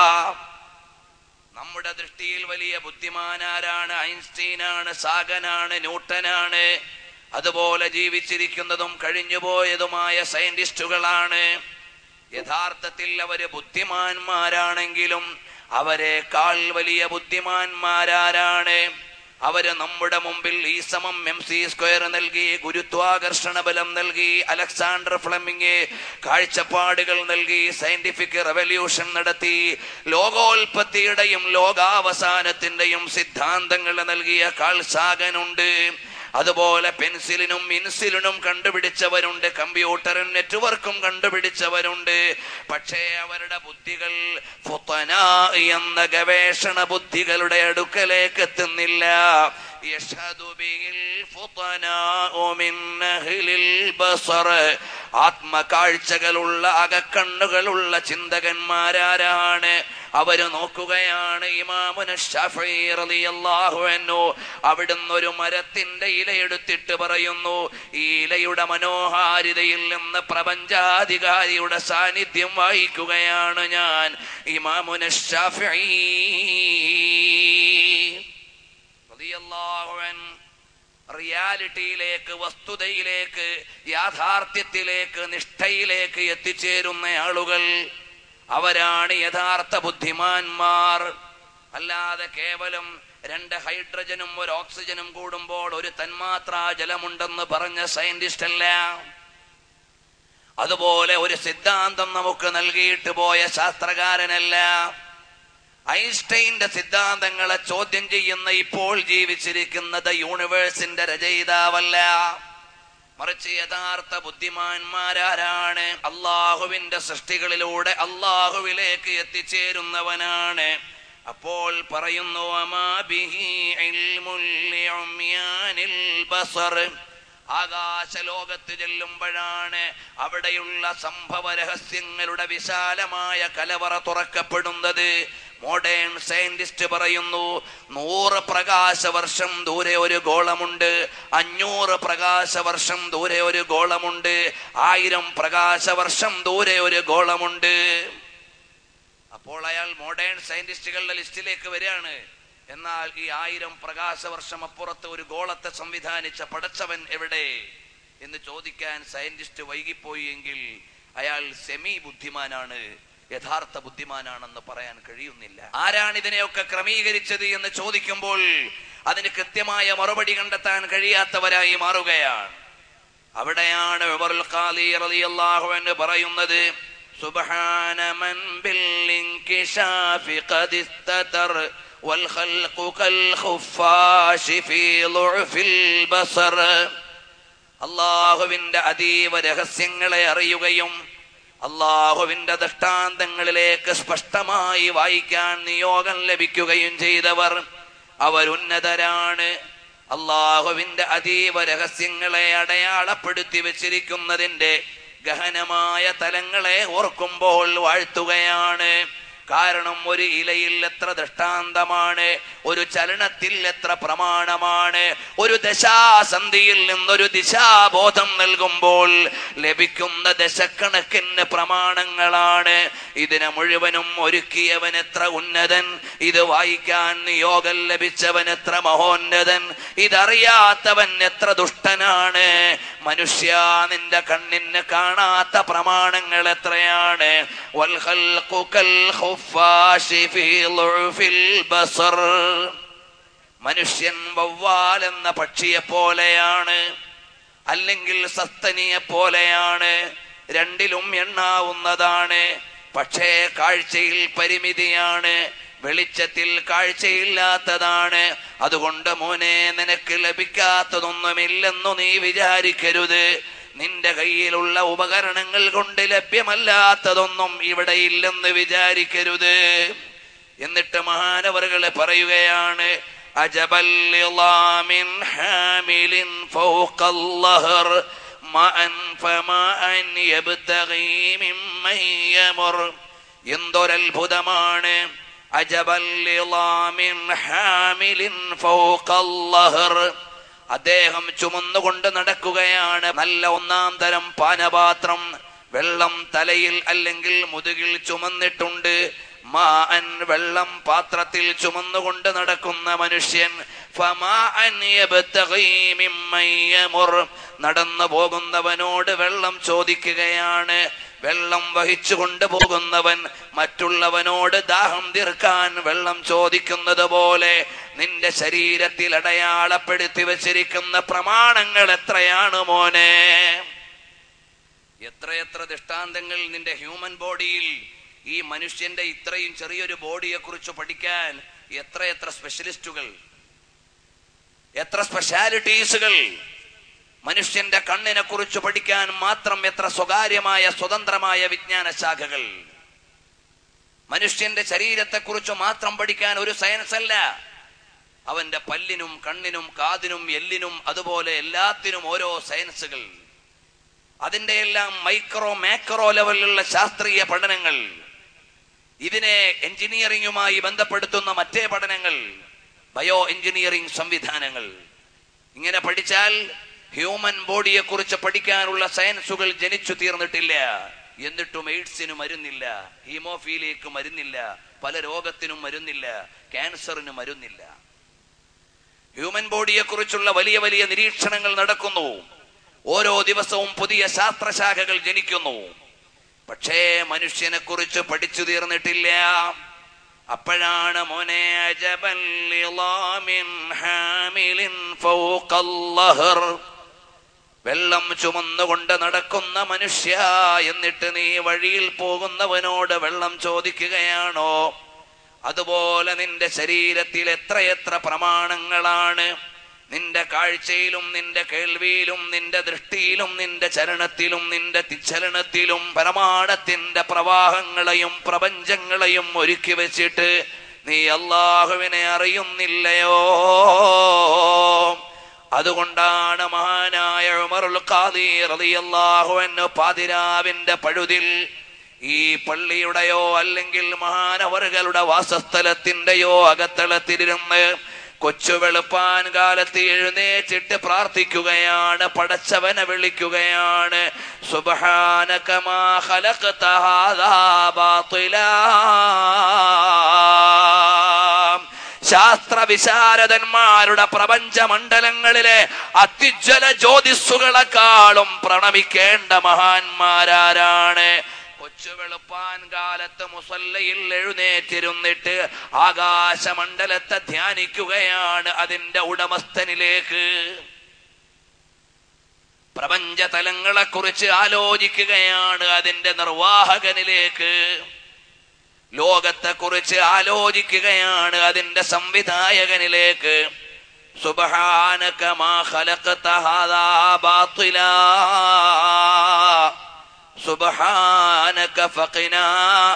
നമ്മുടെ ദൃഷ്ടിയിൽ വലിയ ബുദ്ധിമാനാരാണ് ഐൻസ്റ്റീനാണ് സാഗനാണ് ന്യൂട്ടനാണ് അതുപോലെ ജീവിച്ചിരിക്കുന്നതും കഴിഞ്ഞുപോയതുമായ സയന്റിസ്റ്റുകളാണ് യഥാർത്ഥത്തിൽ അവര് ബുദ്ധിമാന്മാരാണെങ്കിലും അവരെക്കാൾ വലിയ ബുദ്ധിമാന്മാരാരാണ് അവര് നമ്മുടെ മുമ്പിൽ ഈ സമം എം സി സ്ക്വയർ നൽകി ഗുരുത്വാകർഷണ ബലം നൽകി അലക്സാണ്ടർ ഫ്ലമിങ് കാഴ്ചപ്പാടുകൾ നൽകി സയന്റിഫിക് റെവല്യൂഷൻ നടത്തി ലോകോൽപത്തിയുടെയും ലോകാവസാനത്തിന്റെയും സിദ്ധാന്തങ്ങൾ നൽകിയ കാൾ സാഗനുണ്ട് അതുപോലെ പെൻസിലിനും ഇൻസിലിനും കണ്ടുപിടിച്ചവരുണ്ട് കമ്പ്യൂട്ടറും നെറ്റ്വർക്കും കണ്ടുപിടിച്ചവരുണ്ട് പക്ഷേ അവരുടെ ബുദ്ധികൾ ഫുത്തന എന്ന ഗവേഷണ ബുദ്ധികളുടെ അടുക്കലേക്ക് എത്തുന്നില്ല യഷ്ഹദു ബിഹിൽ ഫുത്തനാഉ മിൻ അഹ്ലിൽ ബസർ ആത്മകാഴ്ചകളുള്ള അകക്കണ്ണുകളുള്ള ചിന്തകന്മാരാരാണ് അവര് നോക്കുകയാണ് ഇമാമുന ഷാഫി റളിയല്ലാഹു അൻഹു അവിടുന്ന് ഒരു മരത്തിന്റെ ഇല എടുത്തിട്ട് പറയുന്നു ഈ ഇലയുടെ മനോഹാരിതയിൽ നിന്ന് പ്രപഞ്ചാധികാരിയുടെ സാന്നിധ്യം വായിക്കുകയാണ് ഞാൻ ഇമാമുന ഷാഫി റളിയല്ലാഹു അൻഹു റിയാലിറ്റിയിലേക്ക് വസ്തുതയിലേക്ക് യാഥാർത്ഥ്യത്തിലേക്ക് നിഷ്ഠയിലേക്ക് എത്തിച്ചേരുന്ന ആളുകൾ അവരാണ് യഥാർത്ഥ ബുദ്ധിമാന്മാർ അല്ലാതെ കേവലം രണ്ട് ഹൈഡ്രജനും ഒരു ഓക്സിജനും കൂടുമ്പോൾ ഒരു തന്മാത്ര ജലമുണ്ടെന്ന് പറഞ്ഞ സയന്റിസ്റ്റ് അല്ല അതുപോലെ ഒരു സിദ്ധാന്തം നമുക്ക് നൽകിയിട്ട് പോയ ശാസ്ത്രകാരനല്ല ഐൻസ്റ്റൈന്റെ സിദ്ധാന്തങ്ങളെ ചോദ്യം ചെയ്യുന്ന ഇപ്പോൾ ജീവിച്ചിരിക്കുന്നത് യൂണിവേഴ്സിന്റെ രചയിതാവല്ല മറിച്ച് യഥാർത്ഥ ബുദ്ധിമാന്മാരാരാണ് അള്ളാഹുവിന്റെ സൃഷ്ടികളിലൂടെ അള്ളാഹുവിലേക്ക് എത്തിച്ചേരുന്നവനാണ് അപ്പോൾ പറയുന്നു "വമാ ബിഹി ഇൽമുൽ ലിഉമ്യാനിൽ ബസർ." ആകാശലോകത്ത് ചെല്ലുമ്പോഴാണ് അവിടെയുള്ള സംഭവ രഹസ്യങ്ങളുടെ വിശാലമായ കലവറ തുറക്കപ്പെടുന്നത് മോഡേൺ സയന്റിസ്റ്റ് പറയുന്നു നൂറ് പ്രകാശ വർഷം ദൂരെ ഒരു ഗോളമുണ്ട് അഞ്ഞൂറ് പ്രകാശ വർഷം ദൂരെ ഒരു ഗോളമുണ്ട് ആയിരം പ്രകാശ വർഷം ദൂരെ ഒരു ഗോളമുണ്ട് അപ്പോൾ അയാൾ മോഡേൺ സയന്റിസ്റ്റുകളുടെ ലിസ്റ്റിലേക്ക് വരികയാണ് എന്നാൽ ഈ ആയിരം പ്രകാശ വർഷം അപ്പുറത്ത് ഒരു ഗോളത്തെ സംവിധാനിച്ച പടച്ചവൻ എവിടെ എന്ന് ചോദിക്കാൻ സയന്റിസ്റ്റ് വൈകിപ്പോയി എങ്കിൽ അയാൾ സെമി ബുദ്ധിമാനാണ് യഥാർത്ഥ ബുദ്ധിമാനാണെന്ന് പറയാൻ കഴിയുന്നില്ല ആരാണ് ഇതിനെയൊക്കെ ക്രമീകരിച്ചത് എന്ന് ചോദിക്കുമ്പോൾ അതിന് കൃത്യമായ മറുപടി കണ്ടെത്താൻ കഴിയാത്തവരായി മാറുകയാണ് അവിടെയാണ് ഉമറുൽ ഖാദി റളിയല്ലാഹു അൻഹു പറയുന്നത് സുബ്ഹാന മൻ ബിൽ ഇൻകിശാഫി ഖദ് ഇസ്തതർ വൽ ഖൽഖു കൽ ഖുഫാശി ഫീ ളുഅഫിൽ ബസർ അള്ളാഹുവിന്റെ അതീവ രഹസ്യങ്ങളെ അറിയുകയും അള്ളാഹുവിന്റെ ദൃഷ്ടാന്തങ്ങളിലേക്ക് സ്പഷ്ടമായി വായിക്കാൻ നിയോഗം ലഭിക്കുകയും ചെയ്തവർ അവരുന്നതരാണ് അള്ളാഹുവിന്റെ അതീവ രഹസ്യങ്ങളെ അടയാളപ്പെടുത്തി വെച്ചിരിക്കുന്നതിന്റെ ഗഹനമായ തലങ്ങളെ ഓർക്കുമ്പോൾ വാഴ്ത്തുകയാണ് കാരണം ഒരു ഇലയിൽ എത്ര ദൃഷ്ടാന്തമാണ് ഒരു ചലനത്തിൽ എത്ര പ്രമാണമാണ് ഒരു ദശാസന്ധിയിൽ നിന്നൊരു ദിശാബോധം നൽകുമ്പോൾ ലഭിക്കുന്ന ദശക്കണക്കിന് പ്രമാണങ്ങളാണ് ഇതിനെ മുഴുവനും ഒരുക്കിയവൻ എത്ര ഉന്നതൻ ഇത് വായിക്കാൻ നിയോഗം ലഭിച്ചവൻ എത്ര മഹോന്നതൻ ഇതറിയാത്തവൻ എത്ര ദുഷ്ടനാണ് മനുഷ്യ നിന്റെ കണ്ണിന് കാണാത്ത പ്രമാണങ്ങൾ എത്രയാണ് വൽ ഖൽഖു കൽ ഖുഫാശി ഫീ ളുഅഫിൽ ബസർ മനുഷ്യൻ വവ്വാൽ എന്ന പക്ഷിയെ പോലെയാണ് അല്ലെങ്കിൽ സസ്തനിയെ പോലെയാണ് രണ്ടിലും എണ്ണാവുന്നതാണ് പക്ഷേ കാഴ്ചയിൽ പരിമിതിയാണ് വെളിച്ചത്തിൽ കാഴ്ചയില്ലാത്തതാണ് അതുകൊണ്ട് മോനെ നിനക്ക് ലഭിക്കാത്തതൊന്നുമില്ലെന്നു നീ വിചാരിക്കരുത് നിന്റെ കയ്യിലുള്ള ഉപകരണങ്ങൾ കൊണ്ട് ലഭ്യമല്ലാത്തതൊന്നും ഇവിടെ ഇല്ലെന്ന് വിചാരിക്കരുത് എന്നിട്ട് മഹാനവറുകളെ പറയുകയാണ് അജബല്ലിളാമിൻ ഹാമിലിൻ ഫൗഖല്ലഹർ മഅൻ ഫമഅൻ യബ്തഗി മിമ്മൻ യമർ എന്തൊരത്ഭുതമാണ് അജബല്ലിളാമിൻ ഹാമിലിൻ ഫൗഖല്ലഹർ അദ്ദേഹം ചുമന്നുകൊണ്ട് നടക്കുകയാണ് നല്ല ഒന്നാം തരം പാനപാത്രം വെള്ളം തലയിൽ അല്ലെങ്കിൽ മുതുകിൽ ചുമന്നിട്ടുണ്ട് മാൻ വെള്ളം പാത്രത്തിൽ ചുമന്നുകൊണ്ട് നടക്കുന്ന മനുഷ്യൻ ഫമാഅൻ യബ്തഗി മിമ്മൻ യമർ. നടന്നു പോകുന്നവനോട് വെള്ളം ചോദിക്കുകയാണ് വെള്ളം വഹിച്ചു കൊണ്ടുപോകുന്നവൻ മറ്റുള്ളവനോട് ദാഹം തീർക്കാൻ വെള്ളം ചോദിക്കുന്നത് പോലെ നിന്റെ ശരീരത്തിൽ അടയാളപ്പെടുത്തി വച്ചിരിക്കുന്ന പ്രമാണങ്ങൾ എത്രയാണ് മോനെ എത്രയെത്ര ദൃഷ്ടാന്തങ്ങൾ നിന്റെ ഹ്യൂമൻ ബോഡിയിൽ ഈ മനുഷ്യന്റെ ഇത്രയും ചെറിയൊരു ബോഡിയെ കുറിച്ച് പഠിക്കാൻ എത്രയെത്ര സ്പെഷ്യലിസ്റ്റുകൾ എത്ര സ്പെഷ്യാലിറ്റീസുകൾ മനുഷ്യന്റെ കണ്ണിനെ കുറിച്ച് പഠിക്കാൻ മാത്രം എത്ര സ്വകാര്യമായ സ്വതന്ത്രമായ വിജ്ഞാന ശാഖകൾ മനുഷ്യന്റെ ശരീരത്തെ കുറിച്ച് മാത്രം പഠിക്കാൻ ഒരു സയൻസ് അല്ല അവന്റെ പല്ലിനും കണ്ണിനും കാതിനും എല്ലിനും അതുപോലെ എല്ലാത്തിനും ഓരോ സയൻസുകൾ അതിന്റെ എല്ലാം മൈക്രോ മാക്രോ ലെവലിലുള്ള ശാസ്ത്രീയ പഠനങ്ങൾ ഇതിനെ എഞ്ചിനീയറിംഗുമായി ബന്ധപ്പെടുത്തുന്ന മറ്റേ പഠനങ്ങൾ ബയോ എഞ്ചിനീയറിംഗ് സംവിധാനങ്ങൾ ഇങ്ങനെ പഠിച്ചാൽ ഹ്യൂമൻ ബോഡിയെ കുറിച്ച് പഠിക്കാനുള്ള സയൻസുകൾ ജനിച്ചു തീർന്നിട്ടില്ല എന്നിട്ടും എയ്ഡ്സിന് മരുന്നില്ല ഹീമോഫീലിയക്ക് മരുന്നില്ല പല രോഗത്തിനും മരുന്നില്ല ക്യാൻസറിന് മരുന്നില്ല ഹ്യൂമൻ ബോഡിയെ കുറിച്ചുള്ള വലിയ വലിയ നിരീക്ഷണങ്ങൾ നടക്കുന്നു ഓരോ ദിവസവും പുതിയ ശാസ്ത്രശാഖകൾ ജനിക്കുന്നു പക്ഷേ മനുഷ്യനെ കുറിച്ച് പഠിച്ചു തീർന്നിട്ടില്ല അപ്പോഴാണ് മോനെ അജബൻ ലിളാമിൻ ഹാമിലിൻ ഫൗഖൽ ലഹർ. വെള്ളം ചുമന്നുകൊണ്ട് നടക്കുന്ന മനുഷ്യ എന്നിട്ട് നീ വഴിയിൽ പോകുന്നവനോട് വെള്ളം ചോദിക്കുകയാണോ അതുപോലെ നിന്റെ ശരീരത്തിൽ എത്രയെത്ര പ്രമാണങ്ങളാണ് നിന്റെ കാഴ്ചയിലും നിന്റെ കേൾവിയിലും നിന്റെ ദൃഷ്ടിയിലും നിന്റെ ചലനത്തിലും നിന്റെ തിച്ചലനത്തിലും പരമാണത്തിന്റെ പ്രവാഹങ്ങളെയും പ്രപഞ്ചങ്ങളെയും ഒരുക്കി വെച്ചിട്ട് നീ അള്ളാഹുവിനെ അറിയുന്നില്ലയോ അതുകൊണ്ടാണ് മഹാനായ ഉമറുൽ ഖാദി റളിയല്ലാഹു അൻഹു പാതിരാവിന്റെ പഴുതിൽ ഈ പള്ളിയുടെയോ അല്ലെങ്കിൽ മഹാനവറുകളുടെ വാസസ്ഥലത്തിന്റെയോ അകത്തളത്തിലിരുന്ന് കൊച്ചു വെളുപ്പാൻ കാലത്ത് എഴുന്നേറ്റിട്ട് പ്രാർത്ഥിക്കുകയാണ് പടച്ചവനെ വിളിക്കുകയാണ് സുബ്ഹാനകമാ ഖലഖത ഹാദാ ബാത്തിലാ ശാസ്ത്ര വിശാരദന്മാരുടെ പ്രപഞ്ച മണ്ഡലങ്ങളിലെ അത്യുജ്വല ജ്യോതിസ്സുകളെക്കാളും പ്രണമിക്കേണ്ട മഹാന്മാരാരാണ് കൊച്ചു വെളുപ്പാൻ കാലത്ത് മുസല്ലയിൽ എഴുന്നേറ്റിരുന്നിട്ട് ആകാശമണ്ഡലത്തെ ധ്യാനിക്കുകയാണ് അതിന്റെ ഉടമസ്ഥനിലേക്ക് പ്രപഞ്ച തലങ്ങളെ കുറിച്ച് ആലോചിക്കുകയാണ് അതിന്റെ നിർവാഹകനിലേക്ക് ലോകത്തെ കുറിച്ച് ആലോചിക്കുകയാണ് അതിന്റെ സംവിധായകനിലേക്ക് സുബ്ഹാനക മാ ഖലഖത ഹാദാ ബാത്തിലാ സുബ്ഹാനക ഫഖിനാ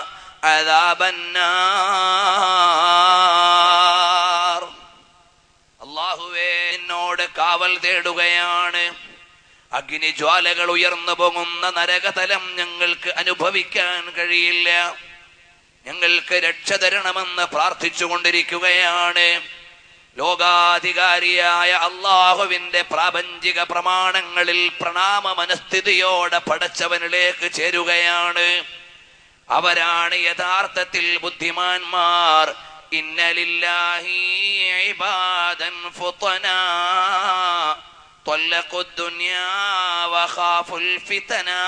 അദാബന്നാർ അല്ലാഹുവേ നിന്നോട് കാവൽ തേടുകയാണ് അഗ്നിജ്വാലകൾ ഉയർന്നു പൊങ്ങുന്ന നരകതലം ഞങ്ങൾക്ക് അനുഭവിക്കാൻ കഴിയില്ല ഞങ്ങൾക്ക് രക്ഷ തരണമെന്ന് പ്രാർത്ഥിച്ചു കൊണ്ടിരിക്കുകയാണ് ലോകാധികാരിയായ അള്ളാഹുവിന്റെ പ്രാപഞ്ചിക പ്രമാണങ്ങളിൽ പ്രണാമ മനസ്ഥിതിയോടെ പടച്ചവനിലേക്ക് ചേരുകയാണ് അവരാണ് യഥാർത്ഥത്തിൽ ബുദ്ധിമാന്മാർ ഇന്നലില്ലാഹി ഇബാദൻ ഫുതനാ طلقوا الدنيا وخافوا الفتنا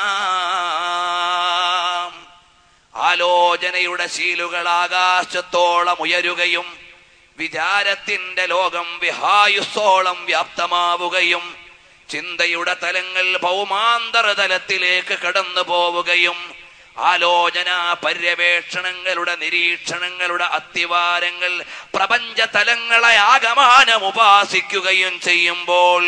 ആലോചനയുടെ ശീലുകൾ ആകാശത്തോളം ഉയരുകയും വിചാരത്തിന്റെ ലോകം വിഹായുസോളം വ്യാപ്തമാവുകയും ചിന്തയുടെ തലങ്ങൾ ഭൗമാന്തര തലത്തിലേക്ക് കടന്നു പോവുകയും ആലോചന പര്യവേക്ഷണങ്ങളുടെ നിരീക്ഷണങ്ങളുടെ അത്തിവാരങ്ങൾ പ്രപഞ്ച തലങ്ങളെ ആകമാനം ഉപാസിക്കുകയും ചെയ്യുമ്പോൾ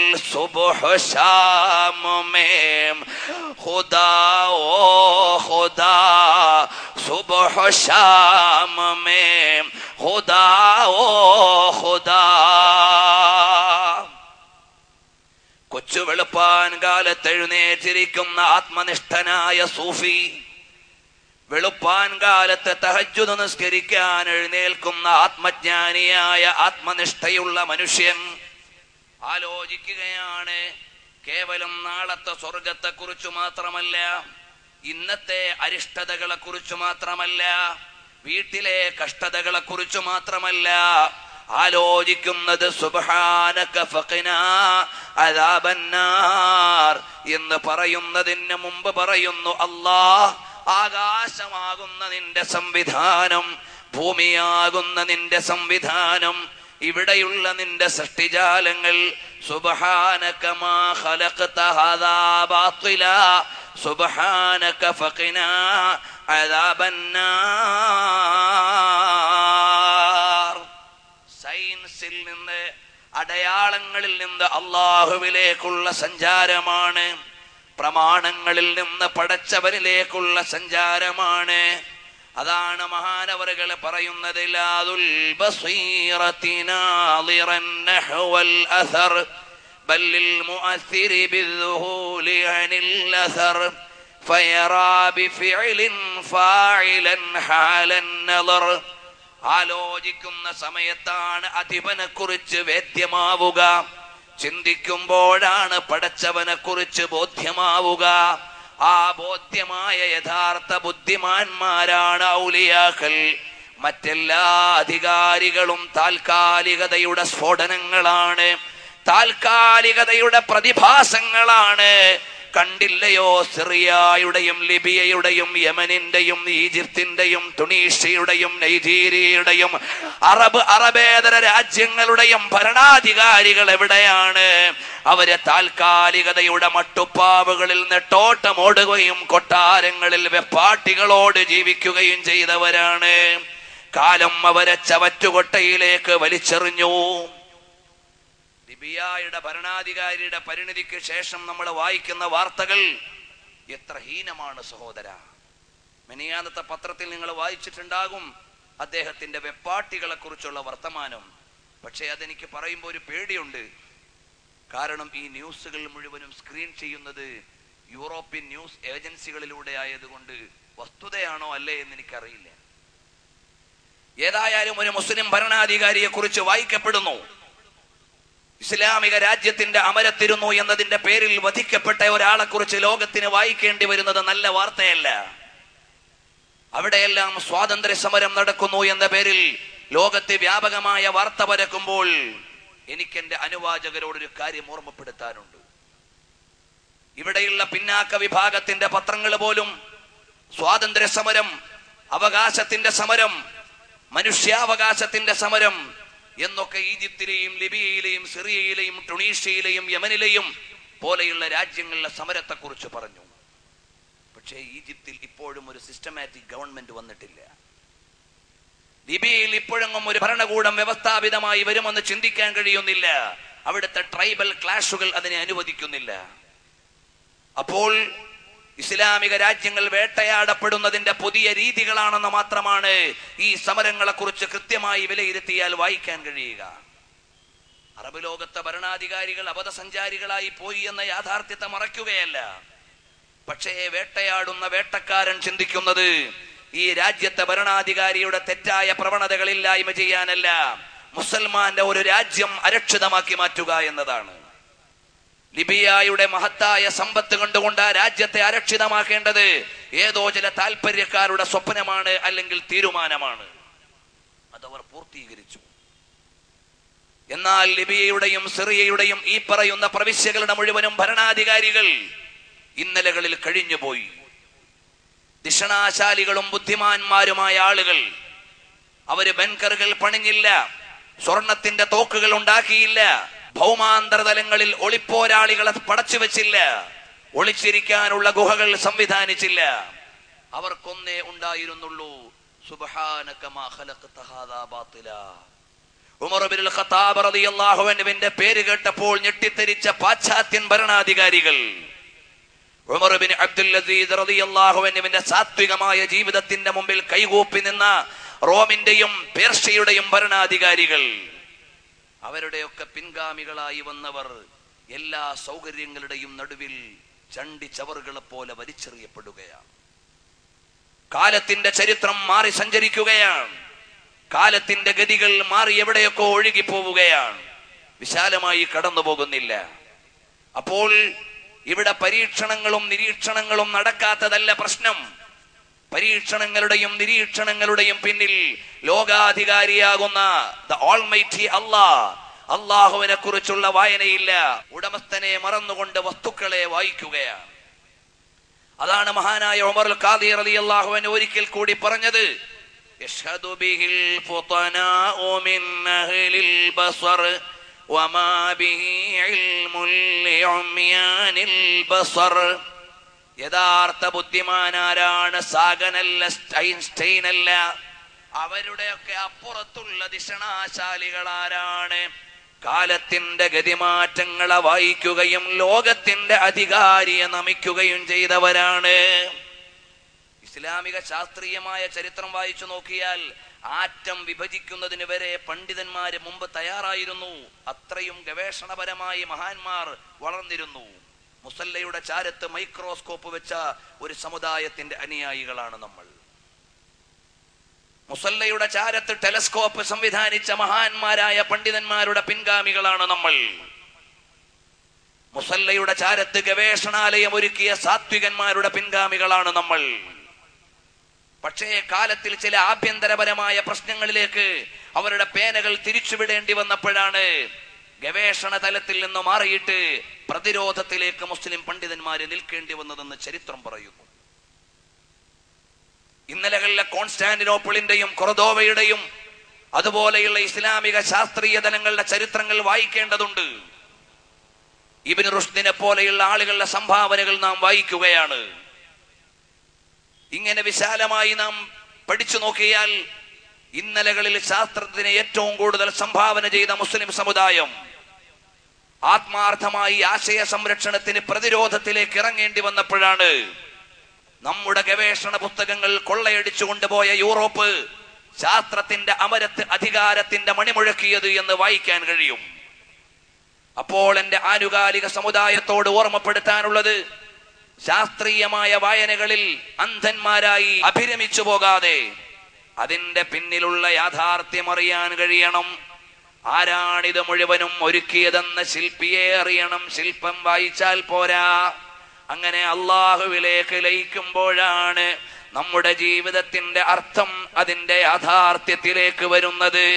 സുബുഹശാമേം ഹുദാ ഓ ഹുദാ സുബുഹശാമേം ഹുദാ ഓ ഹുദാ കൊച്ചു വെളുപ്പാൻ കാലത്ത് എഴുന്നേറ്റിരിക്കുന്ന ആത്മനിഷ്ഠനായ സൂഫി വെളുപ്പാൻ കാലത്ത് തഹജുദ് നിസ്കരിക്കാൻ എഴുന്നേൽക്കുന്ന ആത്മജ്ഞാനിയായ ആത്മനിഷ്ഠയുള്ള മനുഷ്യൻ ആലോചിക്കുകയാണ് കേവലം നാളത്തെ സ്വർഗത്തെ കുറിച്ച് മാത്രമല്ല ഇന്നത്തെ അരിഷ്ടതകളെ കുറിച്ച് മാത്രമല്ല വീട്ടിലെ കഷ്ടതകളെ കുറിച്ച് മാത്രമല്ല ആലോചിക്കുന്നത് സുബ്ഹാനക ഫഖിനാ അദാബന്നാർ എന്ന് പറയുന്നതിന് മുമ്പ് പറയുന്നു അല്ലാ ആകാശമാകുന്ന നിന്റെ സംവിധാനം ഭൂമിയാകുന്ന നിന്റെ സംവിധാനം ഇവിടെയുള്ള നിന്റെ സൃഷ്ടിജാലങ്ങൾ സുബ്ഹാനക മാ ഖലഖത ഹാദാ ബാത്തില സുബ്ഹാനക ഫഖിനാ അദാബന്നാർ സയൻസിൽ നിന്ന് അടയാളങ്ങളിൽ നിന്ന് അള്ളാഹുവിലേക്കുള്ള സഞ്ചാരമാണ് പ്രമാണങ്ങളിൽ നിന്ന് പടച്ചവരിലേക്കുള്ള സഞ്ചാരമാണ് അതാണ് മഹാനവറുകൾ പറയുന്നത് ലാദുൽ ബസീറത്തി നാളിറൻ നഹ്വൽ അസർ بل للمؤثر بالذهول عن الأثر فيرى بفعل فاعلا حال النظر ആലോചിക്കുന്ന സമയത്താണ് അധിപനെ കുറിച്ച് വേദ്യമാവുക ചിന്തിക്കുമ്പോഴാണ് പടച്ചവനെ കുറിച്ച് ബോധ്യമാവുക ആ ബോധ്യമായ യഥാർത്ഥ ബുദ്ധിമാന്മാരാണ് ഔലിയാക്കൾ മറ്റെല്ലാ അധികാരികളും താൽക്കാലികതയുടെ സ്ഫോടനങ്ങളാണ് താൽക്കാലികതയുടെ പ്രതിഭാസങ്ങളാണ് കണ്ടില്ലയോ സിറിയയുടെയും ലിബിയയുടെയും യമനിന്റെയും ഈജിപ്തിന്റെയും തുണീഷ്യയുടെയും നൈജീരിയയുടെയും അറബ് അറബേതര രാജ്യങ്ങളുടെയും ഭരണാധികാരികൾ എവിടെയാണ് അവര് താൽക്കാലികതയുടെ മട്ടുപ്പാവുകളിൽ നെട്ടോട്ടമോടുകയും കൊട്ടാരങ്ങളിൽ വെപ്പാട്ടികളോട് ജീവിക്കുകയും ചെയ്തവരാണ് കാലം അവരെ ചവറ്റുകൊട്ടയിലേക്ക് വലിച്ചെറിഞ്ഞു ലിബിയായുടെ ഭരണാധികാരിയുടെ പരിണിതിക്ക് ശേഷം നമ്മൾ വായിക്കുന്ന വാർത്തകൾ എത്ര ഹീനമാണ് സഹോദര മെനിയാന്നത്തെ പത്രത്തിൽ നിങ്ങൾ വായിച്ചിട്ടുണ്ടാകും അദ്ദേഹത്തിന്റെ വെപ്പാട്ടികളെ കുറിച്ചുള്ള വർത്തമാനം പക്ഷേ അതെനിക്ക് പറയുമ്പോൾ ഒരു പേടിയുണ്ട് കാരണം ഈ ന്യൂസുകൾ മുഴുവനും സ്ക്രീൻ ചെയ്യുന്നത് യൂറോപ്യൻ ന്യൂസ് ഏജൻസികളിലൂടെ ആയതുകൊണ്ട് വസ്തുതയാണോ അല്ലേ എന്ന് എനിക്കറിയില്ല ഏതായാലും ഒരു മുസ്ലിം ഭരണാധികാരിയെ കുറിച്ച് വായിക്കപ്പെടുന്നു ഇസ്ലാമിക രാജ്യത്തിന്റെ അമരത്തിരുന്നു എന്നതിന്റെ പേരിൽ വധിക്കപ്പെട്ട ഒരാളെ കുറിച്ച് ലോകത്തിന് വായിക്കേണ്ടി വരുന്നത് നല്ല വാർത്തയല്ല അവിടെയെല്ലാം സ്വാതന്ത്ര്യ സമരം നടക്കുന്നു എന്ന പേരിൽ ലോകത്ത് വ്യാപകമായ വാർത്ത പരക്കുമ്പോൾ എനിക്ക് എന്റെ അനുവാചകരോട് ഒരു കാര്യം ഓർമ്മപ്പെടുത്താനുണ്ട് ഇവിടെയുള്ള പിന്നാക്ക വിഭാഗത്തിന്റെ പത്രങ്ങൾ പോലും സ്വാതന്ത്ര്യ സമരം അവകാശത്തിന്റെ സമരം മനുഷ്യാവകാശത്തിന്റെ സമരം എന്നൊക്കെ ഈജിപ്തിലെയും ലിബിയയിലെയും സിറിയയിലെയും ടുണീഷ്യയിലെയും യമനിലെയും പോലെയുള്ള രാജ്യങ്ങളിലെ സമരത്തെക്കുറിച്ച് പറഞ്ഞു പക്ഷേ ഈജിപ്തിൽ ഇപ്പോഴും ഒരു സിസ്റ്റമാറ്റിക് ഗവൺമെന്റ് വന്നിട്ടില്ല ലിബിയയിൽ ഇപ്പോഴെങ്ങും ഒരു ഭരണകൂടം വ്യവസ്ഥാപിതമായി വരുമെന്ന് ചിന്തിക്കാൻ കഴിയുന്നില്ല അവിടുത്തെ ട്രൈബൽ ക്ലാഷുകൾ അതിനെ അനുവദിക്കുന്നില്ല അപ്പോൾ ഇസ്ലാമിക രാജ്യങ്ങൾ വേട്ടയാടപ്പെടുന്നതിന്റെ പുതിയ രീതികളാണെന്ന് മാത്രമാണ് ഈ സമരങ്ങളെ കുറിച്ച് കൃത്യമായി വിലയിരുത്തിയാൽ വായിക്കാൻ കഴിയുക അറബ് ലോകത്തെ ഭരണാധികാരികൾ അബദ്ധസഞ്ചാരികളായി പോയി എന്ന യാഥാർത്ഥ്യത്തെ മറയ്ക്കുകയല്ല പക്ഷേ വേട്ടയാടുന്ന വേട്ടക്കാരൻ ചിന്തിക്കുന്നത് ഈ രാജ്യത്തെ ഭരണാധികാരിയുടെ തെറ്റായ പ്രവണതകളില്ലായ്മ ചെയ്യാനല്ല മുസൽമാന്റെ ഒരു രാജ്യം അരക്ഷിതമാക്കി മാറ്റുക എന്നതാണ് ലിബിയായുടെ മഹത്തായ സമ്പത്ത് കണ്ടുകൊണ്ട് ആ രാജ്യത്തെ അരക്ഷിതമാക്കേണ്ടത് ഏതോ ചില താല്പര്യക്കാരുടെ സ്വപ്നമാണ് അല്ലെങ്കിൽ തീരുമാനമാണ് അതവർ പൂർത്തീകരിച്ചു എന്നാൽ ലിബിയയുടെയും സിറിയയുടെയും ഈ പറയുന്ന പ്രവിശ്യകളുടെ മുഴുവനും ഭരണാധികാരികൾ ഇന്നലകളിൽ കഴിഞ്ഞുപോയി ദിഷണാശാലികളും ബുദ്ധിമാന്മാരുമായ ആളുകൾ അവര് ബൻകറുകൾ പണിഞ്ഞില്ല സ്വർണത്തിന്റെ തോക്കുകൾ ഉണ്ടാക്കിയില്ല ഭൗമാന്തരതലങ്ങളിൽ ഒളിപ്പോരാളികളെ പടച്ചു വെച്ചില്ല ഒളിച്ചിരിക്കാനുള്ള ഗുഹകൾ സംവിധാനിച്ചില്ല അവർക്കൊന്നേ ഉണ്ടായിരുന്നുള്ളൂ സുബ്ഹാനകമാ ഖലഖത ഹാദാ ബാത്തിലാ ഉമർ ബിൻ ഖത്താബ് റളിയല്ലാഹു അൻഹുവിന്റെ പേര് കേട്ടപ്പോൾ ഞെട്ടിത്തെരിച്ച പാശ്ചാത്യൻ ഭരണാധികാരികൾ ഉമർ ബിൻ അബ്ദുൽ അസീസ് റളിയല്ലാഹു അൻഹുവിന്റെ സാത്വികമായ ജീവിതത്തിന്റെ മുമ്പിൽ കൈകൂപ്പി നിന്ന റോമിന്റെയും പേർഷ്യയുടെയും ഭരണാധികാരികൾ അവരുടെയൊക്കെ പിൻഗാമികളായി വന്നവർ എല്ലാ സൗകര്യങ്ങളുടെയും നടുവിൽ ചണ്ടി ചവറുകളെ പോലെ വലിച്ചെറിയപ്പെടുകയാണ് കാലത്തിന്റെ ചരിത്രം മാറി സഞ്ചരിക്കുകയാണ് കാലത്തിന്റെ ഗതികൾ മാറി എവിടെയൊക്കെ ഒഴുകി പോവുകയാണ് വിശാലമായി കടന്നു പോകുന്നില്ല അപ്പോൾ ഇവിടെ പരീക്ഷണങ്ങളും നിരീക്ഷണങ്ങളും നടക്കാത്തതല്ല പ്രശ്നം പരീക്ഷണങ്ങളുടെയും നിരീക്ഷണങ്ങളുടെയും പിന്നിൽ ലോകാധികാരിയാകുന്ന ദ ഓൾമൈറ്റി അല്ലാ അള്ളാഹുവിനെ കുറിച്ചുള്ള വായനയില്ല ഉടമസ്ഥനെ മറന്നുകൊണ്ട് വസ്തുക്കളെ വായിക്കുകയാണ് അതാണ് മഹാനായ ഉമർ ഖാദി റളിയല്ലാഹു അൻഹു ഒരിക്കൽ കൂടി പറഞ്ഞത് يشهد به الفطناء من أهل البصر وما به علم لعميان البصر യഥാർത്ഥ ബുദ്ധിമാനാരാണ് സാഗനല്ല ഐൻസ്റ്റൈൻ അല്ല അവരുടെയൊക്കെ അപ്പുറത്തുള്ള ദിഷണാശാലികളാരാണ് കാലത്തിന്റെ ഗതിമാറ്റങ്ങളെ വായിക്കുകയും ലോകത്തിന്റെ അധികാരിയെ നമിക്കുകയും ചെയ്തവരാണ് ഇസ്ലാമിക ശാസ്ത്രീയമായ ചരിത്രം വായിച്ചു നോക്കിയാൽ ആറ്റം വിഭജിക്കുന്നതിന് വരെ പണ്ഡിതന്മാര് മുമ്പ് തയ്യാറായിരുന്നു അത്രയും ഗവേഷണപരമായി മഹാന്മാർ വളർന്നിരുന്നു മുസല്ലയുടെ ചാരത്ത് മൈക്രോസ്കോപ്പ് വെച്ച ഒരു സമുദായത്തിന്റെ അനുയായികളാണ് നമ്മൾ മുസല്ലയുടെ ചാരത്ത് ടെലസ്കോപ്പ് സംവിധാനിച്ച മഹാന്മാരായ പണ്ഡിതന്മാരുടെ പിൻഗാമികളാണ് നമ്മൾ മുസല്ലയുടെ ചാരത്ത് ഗവേഷണാലയം ഒരുക്കിയ സാത്വികന്മാരുടെ പിൻഗാമികളാണ് നമ്മൾ പക്ഷേ കാലത്തിൽ ചില ആഭ്യന്തരപരമായ പ്രശ്നങ്ങളിലേക്ക് അവരുടെ പേനകൾ തിരിച്ചുവിടേണ്ടി വന്നപ്പോഴാണ് ഗവേഷണ തലത്തിൽ നിന്ന് മാറിയിട്ട് പ്രതിരോധത്തിലേക്ക് മുസ്ലിം പണ്ഡിതന്മാര് നിൽക്കേണ്ടി വന്നതെന്ന് ചരിത്രം പറയുന്നു ഇന്നലകളിലെ കോൺസ്റ്റാന്റിനോപ്പിളിന്റെയും കൊറദോവയുടെയും അതുപോലെയുള്ള ഇസ്ലാമിക ശാസ്ത്രീയ തലങ്ങളുടെ ചരിത്രങ്ങൾ വായിക്കേണ്ടതുണ്ട് ഇബിൻ റുഷ്ദിനെ പോലെയുള്ള ആളുകളുടെ സംഭാവനകൾ നാം വായിക്കുകയാണ് ഇങ്ങനെ വിശാലമായി നാം പഠിച്ചു നോക്കിയാൽ ഇന്നലകളിൽ ശാസ്ത്രത്തിന് ഏറ്റവും കൂടുതൽ സംഭാവന ചെയ്ത മുസ്ലിം സമുദായം ആത്മാർത്ഥമായി ആശയ സംരക്ഷണത്തിന് പ്രതിരോധത്തിലേക്ക് ഇറങ്ങേണ്ടി വന്നപ്പോഴാണ് നമ്മുടെ ഗവേഷണ പുസ്തകങ്ങൾ കൊള്ളയടിച്ചു കൊണ്ടുപോയ യൂറോപ്പ് ശാസ്ത്രത്തിന്റെ അമരത്ത് അധികാരത്തിന്റെ മണിമുഴക്കിയത് എന്ന് വായിക്കാൻ കഴിയും അപ്പോൾ എന്റെ ആനുകാലിക സമുദായത്തോട് ഓർമ്മപ്പെടുത്താനുള്ളത് ശാസ്ത്രീയമായ വായനകളിൽ അന്ധന്മാരായി അഭിരമിച്ചു പോകാതെ അതിന്റെ പിന്നിലുള്ള യാഥാർത്ഥ്യം അറിയാൻ കഴിയണം ആരാണിത് മുഴുവനും ഒരുക്കിയതെന്ന ശില്പിയെ അറിയണം ശില്പം വായിച്ചാൽ പോരാ അങ്ങനെ അള്ളാഹുവിലേക്ക് ലയിക്കുമ്പോഴാണ് നമ്മുടെ ജീവിതത്തിന്റെ അർത്ഥം അതിന്റെ യാഥാർത്ഥ്യത്തിലേക്ക് വരുന്നത്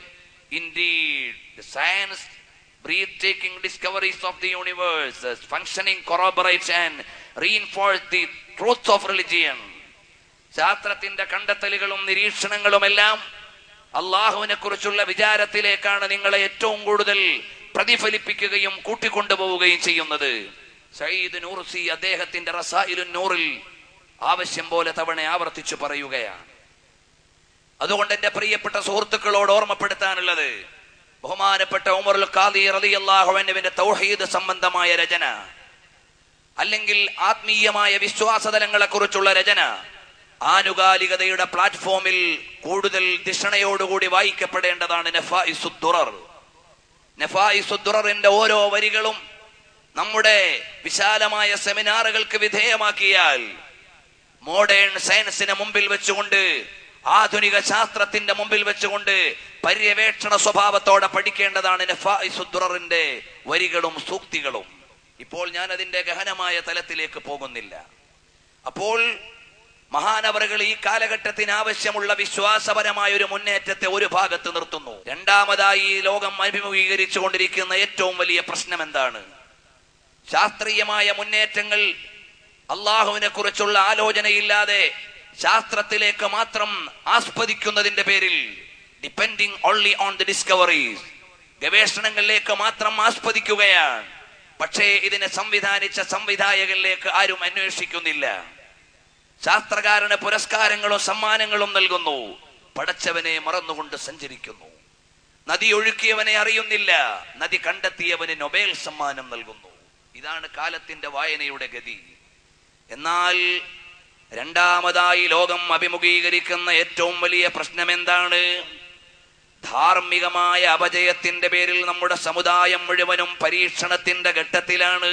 indeed science breathtaking discoveries of the universe, uh, functioning corroborates and reinforce the truth of religion. ശാസ്ത്രത്തിന്റെ കണ്ടെത്തലുകളും നിരീക്ഷണങ്ങളുമെല്ലാം അള്ളാഹുവിനെ കുറിച്ചുള്ള വിചാരത്തിലേക്കാണ് നിങ്ങളെ ഏറ്റവും കൂടുതൽ പ്രതിഫലിപ്പിക്കുകയും കൂട്ടിക്കൊണ്ടുപോവുകയും ചെയ്യുന്നത് സയ്യിദ് നൂർസി അദ്ദേഹത്തിന്റെ റസായിലു നൂറിൽ ആവശ്യം പോലെ തവണ ആവർത്തിച്ചു പറയുകയാണ് അതുകൊണ്ട് എന്റെ പ്രിയപ്പെട്ട സുഹൃത്തുക്കളോട് ഓർമ്മപ്പെടുത്താനുള്ളത് ബഹുമാനപ്പെട്ട ഉമറുൽ ഖാദി റളിയല്ലാഹുവിന്റെ തൗഹീദ് സംബന്ധമായ രചന അല്ലെങ്കിൽ ആത്മീയമായ വിശ്വാസതലങ്ങളെ കുറിച്ചുള്ള രചന ആനുകാലികതയുടെ പ്ലാറ്റ്ഫോമിൽ കൂടുതൽ ദിഷണയോടുകൂടി വായിക്കപ്പെടേണ്ടതാണ് നഫായിസുദ്ദുറർ നഫായിസുദ്ദുററിന്റെ ഓരോ വരികളും നമ്മുടെ വിശാലമായ സെമിനാറുകൾക്ക് വിധേയമാക്കിയാൽ മോഡേൺ സയൻസിനെ മുമ്പിൽ വെച്ചുകൊണ്ട് ആധുനിക ശാസ്ത്രത്തിന്റെ മുമ്പിൽ വെച്ചുകൊണ്ട് പര്യവേക്ഷണ സ്വഭാവത്തോടെ പഠിക്കേണ്ടതാണ് നഫായിസുദ്ദുററിന്റെ വരികളും സൂക്തികളും ഇപ്പോൾ ഞാൻ അതിന്റെ ഗഹനമായ തലത്തിലേക്ക് പോകുന്നില്ല അപ്പോൾ മഹാനവറുകൾ ഈ കാലഘട്ടത്തിന് ആവശ്യമുള്ള വിശ്വാസപരമായ ഒരു മുന്നേറ്റത്തെ ഒരു ഭാഗത്ത് നിർത്തുന്നു രണ്ടാമതായി ഈ ലോകം അഭിമുഖീകരിച്ചു കൊണ്ടിരിക്കുന്ന ഏറ്റവും വലിയ പ്രശ്നം എന്താണ് ശാസ്ത്രീയമായ മുന്നേറ്റങ്ങൾ അള്ളാഹുവിനെ കുറിച്ചുള്ള ആലോചനയില്ലാതെ ശാസ്ത്രത്തിലേക്ക് മാത്രം ആസ്പദിക്കുന്നതിന്റെ പേരിൽ depending only on the discoveries ഗവേഷണങ്ങളിലേക്ക് മാത്രം ആസ്പദിക്കുകയാണ് പക്ഷേ ഇതിനെ സംവിധാനിച്ച സംവിധായകരിലേക്ക് ആരും അന്വേഷിക്കുന്നില്ല ശാസ്ത്രകാരന് പുരസ്കാരങ്ങളും സമ്മാനങ്ങളും നൽകുന്നു പടച്ചവനെ മറന്നുകൊണ്ട് സഞ്ചരിക്കുന്നു നദി ഒഴുക്കിയവനെ അറിയുന്നില്ല നദി കണ്ടെത്തിയവന് നൊബേൽ സമ്മാനം നൽകുന്നു ഇതാണ് കാലത്തിന്റെ വായനയുടെ ഗതി എന്നാൽ രണ്ടാമതായി ലോകം അഭിമുഖീകരിക്കുന്ന ഏറ്റവും വലിയ പ്രശ്നം എന്താണ് ധാർമ്മികമായ അപജയത്തിന്റെ പേരിൽ നമ്മുടെ സമുദായം മുഴുവനും പരീക്ഷണത്തിന്റെ ഘട്ടത്തിലാണ്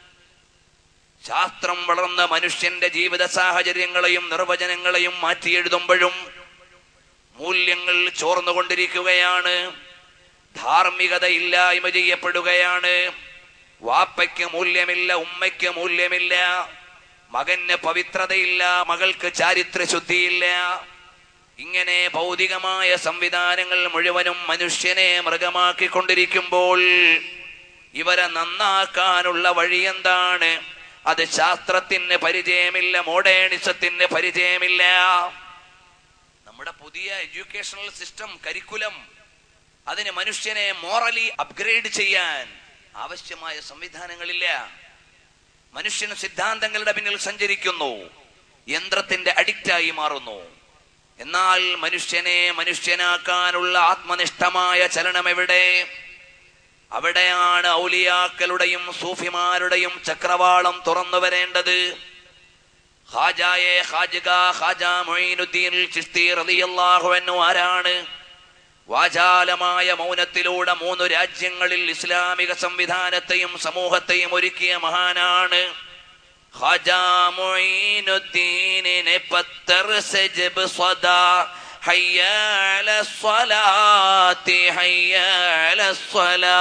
ശാസ്ത്രം വളർന്ന മനുഷ്യന്റെ ജീവിത സാഹചര്യങ്ങളെയും നിർവചനങ്ങളെയും മാറ്റിയെഴുതുമ്പോഴും മൂല്യങ്ങൾ ചോർന്നുകൊണ്ടിരിക്കുകയാണ് ധാർമ്മികത ഇല്ലായ്മ ചെയ്യപ്പെടുകയാണ് വാപ്പയ്ക്ക് മൂല്യമില്ല ഉമ്മയ്ക്ക് മൂല്യമില്ല മകന് പവിത്രതയില്ല മകൾക്ക് ചാരിത്ര ശുദ്ധിയില്ല ഇങ്ങനെ ഭൗതികമായ സംവിധാനങ്ങൾ മുഴുവനും മനുഷ്യനെ മൃഗമാക്കിക്കൊണ്ടിരിക്കുമ്പോൾ ഇവരെ നന്നാക്കാനുള്ള വഴി എന്താണ് അത് ശാസ്ത്രത്തിന് പരിചയമില്ല മോഡേണിസത്തിന് പരിചയമില്ല നമ്മുടെ പുതിയ എഡ്യൂക്കേഷണൽ സിസ്റ്റം കരിക്കുലം അതിന് മനുഷ്യനെ മോറലി അപ്ഗ്രേഡ് ചെയ്യാൻ ആവശ്യമായ സംവിധാനങ്ങളില്ല മനുഷ്യൻ സിദ്ധാന്തങ്ങളുടെ പിന്നിൽ സഞ്ചരിക്കുന്നു യന്ത്രത്തിന്റെ അഡിക്റ്റായി മാറുന്നു എന്നാൽ മനുഷ്യനെ മനുഷ്യനാക്കാനുള്ള ആത്മനിഷ്ഠമായ ചലനം എവിടെ അവിടെയാണ് ഔലിയാക്കളുടെയും സൂഫിമാരുടെയും ചക്രവാളം തുറന്നു വരേണ്ടത് ഹാജായെ ഹാജിക ഹാജ മൊയ്നുദ്ദീൻ ചിസ്തി റളിയല്ലാഹു അൻഹു ആരാണ് വാചാലമായ മൗനത്തിലൂടെ മൂന്ന് രാജ്യങ്ങളിൽ ഇസ്ലാമിക സംവിധാനത്തെയും സമൂഹത്തെയും ഒരുക്കിയ മഹാനാണ് ഖാജാ മൊയ്നുദ്ദീനിനെ പത്തർ സജബ് സ്വദാ ഹയ്യ അല സ്വലാത്തി ഹയ്യ അല സ്വലാ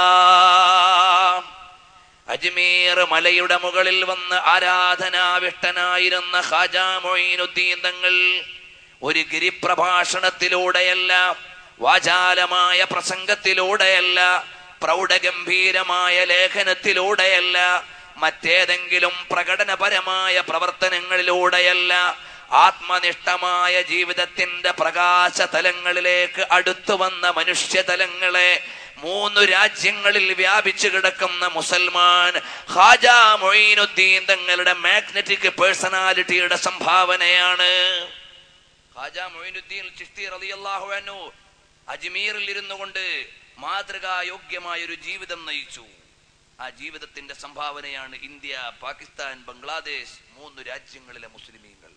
അജ്മീർ മലയുടെ മുകളിൽ വന്ന് ആരാധനാവിഷ്ടനായിരുന്ന ഖാജാ മൊയ്നുദ്ദീൻ തങ്ങൾ ഒരു ഗിരിപ്രഭാഷണത്തിലൂടെയല്ല വാചാലമായ പ്രസംഗത്തിലൂടെയല്ല പ്രൗഢഗംഭീരമായ ലേഖനത്തിലൂടെയല്ല മറ്റേതെങ്കിലും പ്രകടനപരമായ പ്രവർത്തനങ്ങളിലൂടെയല്ല ആത്മനിഷ്ഠമായ ജീവിതത്തിന്റെ പ്രകാശ തലങ്ങളിലേക്ക് അടുത്തു വന്ന മനുഷ്യതലങ്ങളെ മൂന്ന് രാജ്യങ്ങളിൽ വ്യാപിച്ചു കിടക്കുന്ന മുസൽമാൻ ഹാജ മൊയ്നുദ്ദീൻ തങ്ങളുടെ മാഗ്നറ്റിക് പേഴ്സണാലിറ്റിയുടെ സംഭാവനയാണ് ഹാജ മൊയ്നുദ്ദീൻ ചിഷ്തി റളിയല്ലാഹു അൻഹു അജ്മീറിൽ ഇരുന്നു കൊണ്ട് മാതൃകായോഗ്യമായ ഒരു ജീവിതം നയിച്ചു ആ ജീവിതത്തിന്റെ സംഭാവനയാണ് ഇന്ത്യ പാകിസ്ഥാൻ ബംഗ്ലാദേശ് മൂന്ന് രാജ്യങ്ങളിലെ മുസ്ലിമീങ്ങൾ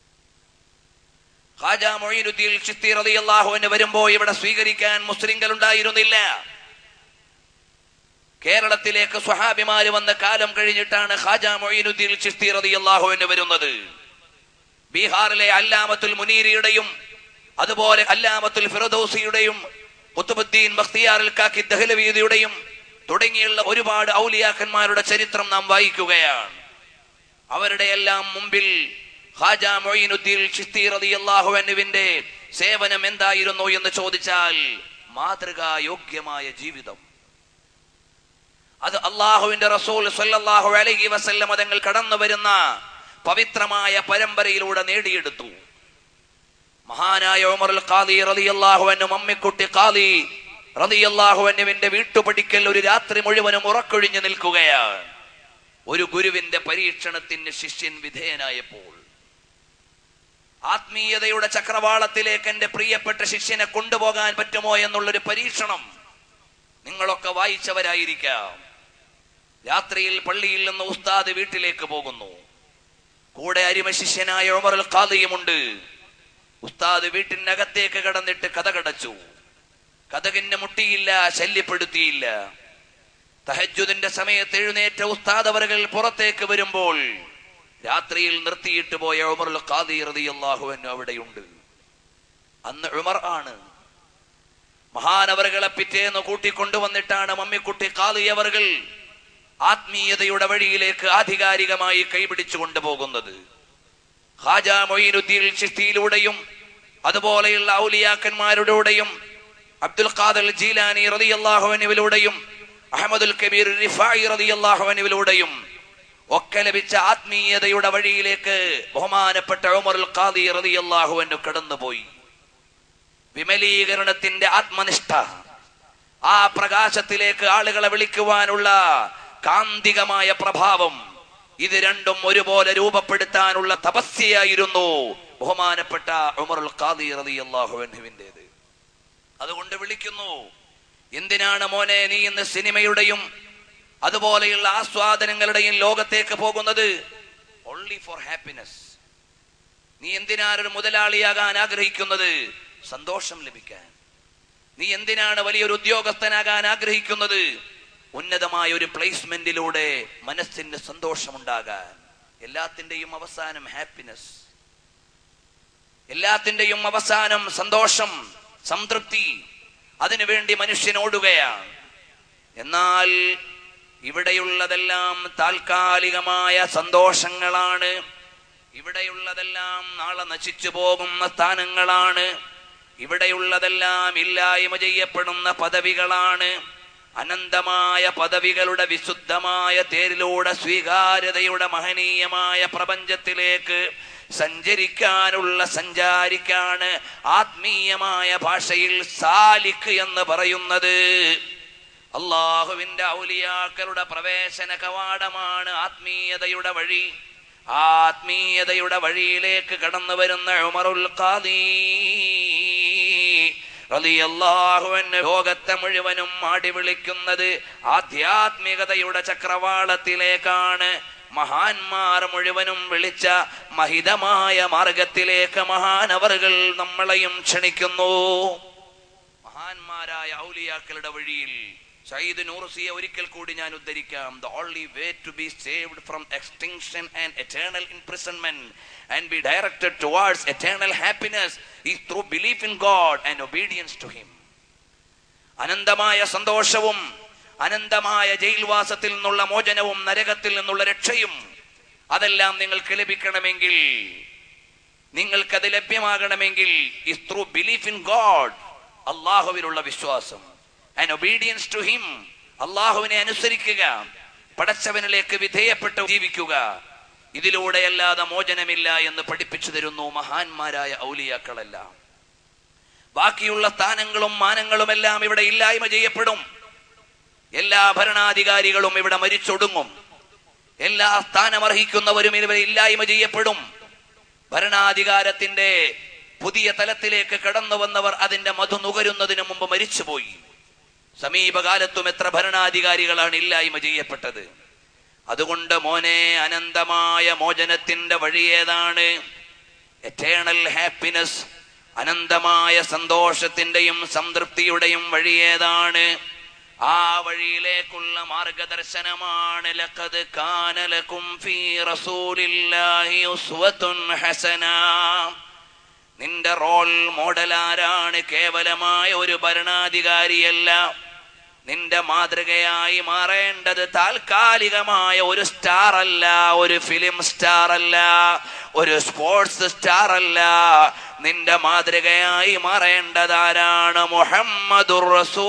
ഖാജ മൊയ്നുദ്ദീൻ ചിസ്തി റളിയല്ലാഹു അൻഹു വരുമ്പോ ഇവിടെ സ്വീകരിക്കാൻ മുസ്ലിങ്ങൾ ഉണ്ടായിരുന്നില്ല കേരളത്തിലേക്ക് സ്വഹാബിമാര് വന്ന കാലം കഴിഞ്ഞിട്ടാണ് ഖാജ മൊയ്നുദ്ദീൻ ചിസ്തി റളിയല്ലാഹു അൻഹു വരുന്നത് ബീഹാറിലെ അല്ലാമത്തുൽ മുനീരിയുടെയും അതുപോലെ അല്ലാമത്തുൽ ഫിറദൌസിയുടെയും കുത്തുബുദ്ദീൻ ബഖ്തിയാർ കാക്കി ദഹ്ലവീദിയുടെയും തുടങ്ങിയുള്ള ഒരുപാട് ഔലിയാക്കന്മാരുടെ ചരിത്രം നാം വായിക്കുകയാണ് അവരുടെ എല്ലാം മുമ്പിൽ ഹാജ മൊയ്നുദ്ദീൻ ചിസ്തി റളിയല്ലാഹു അൻഹുവിന്റെ സേവനം എന്തായിരുന്നു എന്ന് ചോദിച്ചാൽ മാതൃകായോഗ്യമായ ജീവിതം അത് അള്ളാഹുവിന്റെ റസൂൽ സല്ലല്ലാഹു അലൈഹി വസല്ലം തങ്ങൾ കടന്നു വരുന്ന പവിത്രമായ പരമ്പരയിലൂടെ നേടിയെടുത്തു മഹാനായ ഉമറുൽ ഖാദി റളിയല്ലാഹു അൻഹു മമ്മിക്കുട്ടി ഖാദി റളിയല്ലാഹു അൻഹുവിന്റെ വീട്ടുപടിക്കൽ ഒരു രാത്രി മുഴുവനും ഉറക്കൊഴിഞ്ഞു നിൽക്കുകയാണ് ഒരു ഗുരുവിന്റെ പരീക്ഷണത്തിന് ശിഷ്യൻ വിധേയനായപ്പോൾ ആത്മീയതയുടെ ചക്രവാളത്തിലേക്ക് എന്റെ പ്രിയപ്പെട്ട ശിഷ്യനെ കൊണ്ടുപോകാൻ പറ്റുമോ എന്നുള്ളൊരു പരീക്ഷണം നിങ്ങളൊക്കെ വായിച്ചവരായിരിക്കാം രാത്രിയിൽ പള്ളിയിൽ നിന്ന് ഉസ്താദ് വീട്ടിലേക്ക് പോകുന്നു കൂടെ അരിമ ശിഷ്യനായ ഉമറുൽ ഖാദിയുമുണ്ട് ഉസ്താദ് വീട്ടിനകത്തേക്ക് കടന്നിട്ട് കഥ കടച്ചു കഥകിന് മുട്ടിയില്ല ശല്യപ്പെടുത്തിയില്ല തഹജുദിന്റെ സമയത്ത് എഴുന്നേറ്റ ഉസ്താദ് അവர்கள் പുറത്തേക്ക് വരുമ്പോൾ രാത്രിയിൽ നിർത്തിയിട്ട് പോയ ഉമറുൽ ഖാദി റളിയല്ലാഹു അൻഹു അവിടെയുണ്ട് അന്ന് ഉമർ ആണ് മഹാനവറുകളെ പിറ്റേന്ന് കൂട്ടിക്കൊണ്ടുവന്നിട്ടാണ് മമ്മിക്കുട്ടി ഖാദി അവർകൾ ആത്മീയതയുടെ വഴിയിലേക്ക് ആധികാരികമായി കൈപിടിച്ചു കൊണ്ടുപോകുന്നത് ഖാജ മൊയ്നുദ്ദീൻ ചിഷ്തിയിലൂടെയും അതുപോലെയുള്ള ഔലിയാക്കന്മാരുടെയും അബ്ദുൽ ഖാദർ ജീലാനി റളിയല്ലാഹു അൻഹുവിലൂടെയും അഹമ്മദുൽ കബീർ റിഫായി റളിയല്ലാഹു അൻഹുവിലൂടെയും ഒക്കെ ലഭിച്ച ആത്മീയതയുടെ വഴിയിലേക്ക് ബഹുമാനപ്പെട്ട ഉമറുൽ ഖാദി റളിയല്ലാഹു അൻഹു കടന്നുപോയി വിമലീകരണത്തിന്റെ ആത്മനിഷ്ഠ ആ പ്രകാശത്തിലേക്ക് ആളുകളെ വിളിക്കുവാനുള്ള കാന്തികമായ പ്രഭാവം ഇത് രണ്ടും ഒരുപോലെ രൂപപ്പെടുത്താനുള്ള തപസ്യയായിരുന്നു ബഹുമാനപ്പെട്ട ഉമറുൽ ഖാദി റളിയല്ലാഹു അൻഹുവിൻ്റെത് അതുകൊണ്ട് വിളിക്കുന്നു എന്തിനാണ് മോനെ നീ ഇന്ന് സിനിമയുടെയും അതുപോലെയുള്ള ആസ്വാദനങ്ങളുടെയും ലോകത്തേക്ക് പോകുന്നത് ഓൺലി ഫോർ ഹാപ്പിനെസ് നീ എന്തിനാണ് ഒരു മുതലാളിയാകാൻ ആഗ്രഹിക്കുന്നത് സന്തോഷം ലഭിക്കാൻ നീ എന്തിനാണ് വലിയൊരു ഉദ്യോഗസ്ഥനാകാൻ ആഗ്രഹിക്കുന്നത് ഉന്നതമായ ഒരു പ്ലേസ്മെന്റിലൂടെ മനസ്സിന് സന്തോഷമുണ്ടാകാൻ എല്ലാത്തിന്റെയും അവസാനം ഹാപ്പിനെസ് എല്ലാത്തിന്റെയും അവസാനം സന്തോഷം സംതൃപ്തി അതിനുവേണ്ടി മനുഷ്യൻ ഓടുകയാണ് എന്നാൽ ഇവിടെയുള്ളതെല്ലാം താൽക്കാലികമായ സന്തോഷങ്ങളാണ് ഇവിടെയുള്ളതെല്ലാം നാളെ നശിച്ചു പോകുന്ന സ്ഥാനങ്ങളാണ് ഇവിടെയുള്ളതെല്ലാം ഇല്ലായ്മ ചെയ്യപ്പെടുന്ന പദവികളാണ് അനന്തമായ പദവികളുടെ വിശുദ്ധമായ തേരിലൂടെ സ്വീകാര്യതയുടെ മഹനീയമായ പ്രപഞ്ചത്തിലേക്ക് സഞ്ചരിക്കാനുള്ള സഞ്ചാരിക്കാണ് ആത്മീയമായ ഭാഷയിൽ സാലിക്ക് എന്ന് പറയുന്നത് അള്ളാഹുവിന്റെ ഔലിയാക്കളുടെ പ്രവേശന കവാടമാണ് ആത്മീയതയുടെ വഴി ആ ആത്മീയതയുടെ വഴിയിലേക്ക് കടന്നു വരുന്ന ഉമറുൽ ഖാദി റളിയല്ലാഹു അൻഹു ലോകത്തെ മുഴുവനും മാടി വിളിക്കുന്നത് ആധ്യാത്മികതയുടെ ചക്രവാളത്തിലേക്കാണ് മഹാന്മാർ മുഴുവനും വിളിച്ച മഹിതമായ മാർഗത്തിലേക്ക് മഹാനവറുകൾ നമ്മളെയും ക്ഷണിക്കുന്നു മഹാന്മാരായ ഔലിയാക്കളുടെ വഴിയിൽ സയ്യിദ് നൂർസിയെ ഒരിക്കൽ കൂടി ഞാൻ ഉദ്ധരിക്കാം the only way to be saved from extinction and eternal imprisonment and be directed towards eternal happiness is through belief in God and obedience to him അനന്തമായ സന്തോഷവും അനന്തമായ ജയിൽവാസത്തിൽ നിന്നുള്ള മോചനവും നരകത്തിൽ നിന്നുള്ള രക്ഷയും അതെല്ലാം നിങ്ങൾക്ക് ലഭിക്കണമെങ്കിൽ നിങ്ങൾക്കത് ലഭ്യമാകണമെങ്കിൽ is through belief in God അള്ളാഹുവിലുള്ള വിശ്വാസം ആൻഡ് ഒബീഡിയൻസ് ടു ഹിം അള്ളാഹുവിനെ അനുസരിക്കുക പടച്ചവനിലേക്ക് വിധേയപ്പെട്ട് ജീവിക്കുക ഇതിലൂടെ അല്ലാതെ മോചനമില്ല എന്ന് പഠിപ്പിച്ചു തരുന്നു മഹാന്മാരായ ഔലിയാക്കളെല്ലാം ബാക്കിയുള്ള സ്ഥാനങ്ങളും മാനങ്ങളുമെല്ലാം ഇവിടെ ഇല്ലായ്മ ചെയ്യപ്പെടും എല്ലാ ഭരണാധികാരികളും ഇവിടെ മരിച്ചൊടുങ്ങും എല്ലാ സ്ഥാനമർഹിക്കുന്നവരും ഇവരെ ഇല്ലായ്മ ചെയ്യപ്പെടും ഭരണാധികാരത്തിന്റെ പുതിയ തലത്തിലേക്ക് കടന്നു വന്നവർ അതിന്റെ മധു നുകരുന്നതിന് മുമ്പ് മരിച്ചുപോയി സമീപകാലത്തും എത്ര ഭരണാധികാരികളാണ് ഇല്ലായ്മ ചെയ്യപ്പെട്ടത് അതുകൊണ്ട് മോനെ അനന്തമായ മോചനത്തിന്റെ വഴി ഏതാണ് എറ്റേണൽ ഹാപ്പിനെസ് അനന്തമായ സന്തോഷത്തിന്റെയും സംതൃപ്തിയുടെയും വഴി ഏതാണ് ആ വഴിയിലേക്കുള്ള മാർഗദർശനമാണ് ലഖദ് കാനലക്കും ഫീ റസൂലില്ലാഹി ഉസ്വത്തുൻ ഹസന നിന്റെ റോൾ മോഡൽ ആരാണ് കേവലമായ ഒരു ഭരണാധികാരിയല്ല നിന്റെ മാതൃകയായി മാറേണ്ടത് താൽക്കാലികമായ ഒരു സ്റ്റാർ അല്ല ഒരു ഫിലിം സ്റ്റാർ അല്ല ഒരു സ്പോർട്സ് സ്റ്റാർ അല്ല നിന്റെ മാതൃകയായി മാറേണ്ടത് ആരാണ് മുഹമ്മദുർ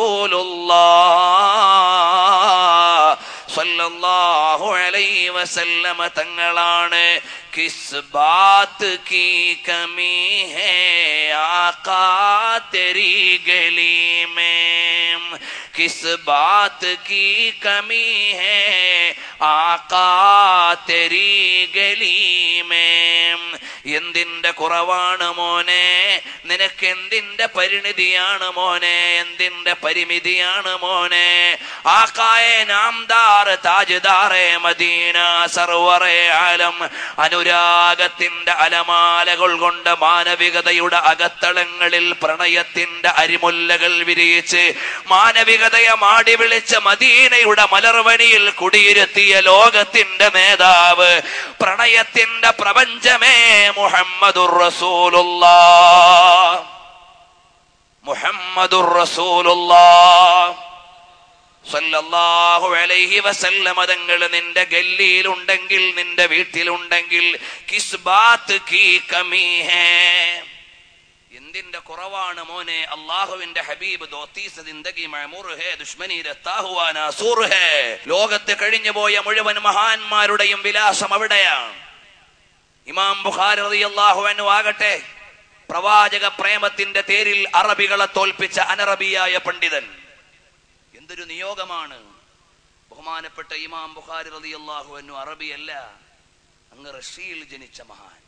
റസൂലുള്ളാഹു അലൈഹി വസല്ലമ തങ്ങളാണ് കിസ് ബാത്ത് കി കമി ഹേ ആകാ തെരി ഗലി में किस बात की कमी है आका तेरी गली में എന്തിന്റെ കുറവാണ് മോനെ നിനക്ക് എന്തിന്റെ പരിണിതിയാണ് മോനെ എന്തിന്റെ പരിമിതിയാണ് മോനെ ആക്കായെ നാംദാർ താജ്ദാറെ മദീന സർവറെ ആലം അനുരാഗത്തിന്റെ അലമാലകൾ കൊണ്ട് മാനവികതയുടെ അകത്തളങ്ങളിൽ പ്രണയത്തിന്റെ അരിമുല്ലകൾ വിരിയിച്ച് മാനവികതയെ മാടി വിളിച്ച് മദീനയുടെ മലർവനിയിൽ കുടിയിരുത്തിയ ലോകത്തിന്റെ നേതാവ് പ്രണയത്തിന്റെ പ്രപഞ്ചമേ മുഹമ്മദുർ റസൂലുള്ളാഹ് മുഹമ്മദുർ റസൂലുള്ളാഹ് സല്ലല്ലാഹു അലൈഹി വസല്ലമ തങ്ങൾ നിന്റെ ഗല്ലിയിലുണ്ടെങ്കിൽ നിന്റെ വീട്ടിലുണ്ടെങ്കിൽ കിസ് ബാത്ത് കീ കമി ഹേ എന്തിന്റെ കുറവാണ് മോനെ അള്ളാഹുവിന്റെ ഹബീബ് ദോത്തീസ സിന്ദഗി മഅമൂർ ഹേ ദുശ്മനി രത്താഹുവാ നാസൂർ ഹേ ലോകത്ത് കഴിഞ്ഞു പോയ മുഴുവൻ മഹാന്മാരുടെയും വിലാസം അവിടെയാണ് ഇമാം ബുഖാരി റളിയല്ലാഹു അൻഹു ആകട്ടെ പ്രവാചക പ്രേമത്തിന്റെ തേരിൽ അറബികളെ തോൽപ്പിച്ച അനറബിയായ പണ്ഡിതൻ എന്തൊരു നിയോഗമാണ് ബഹുമാനപ്പെട്ട ഇമാം ബുഖാരി റളിയല്ലാഹു അൻഹു അറബിയല്ല അങ്ങ് റഷ്യയിൽ ജനിച്ച മഹാൻ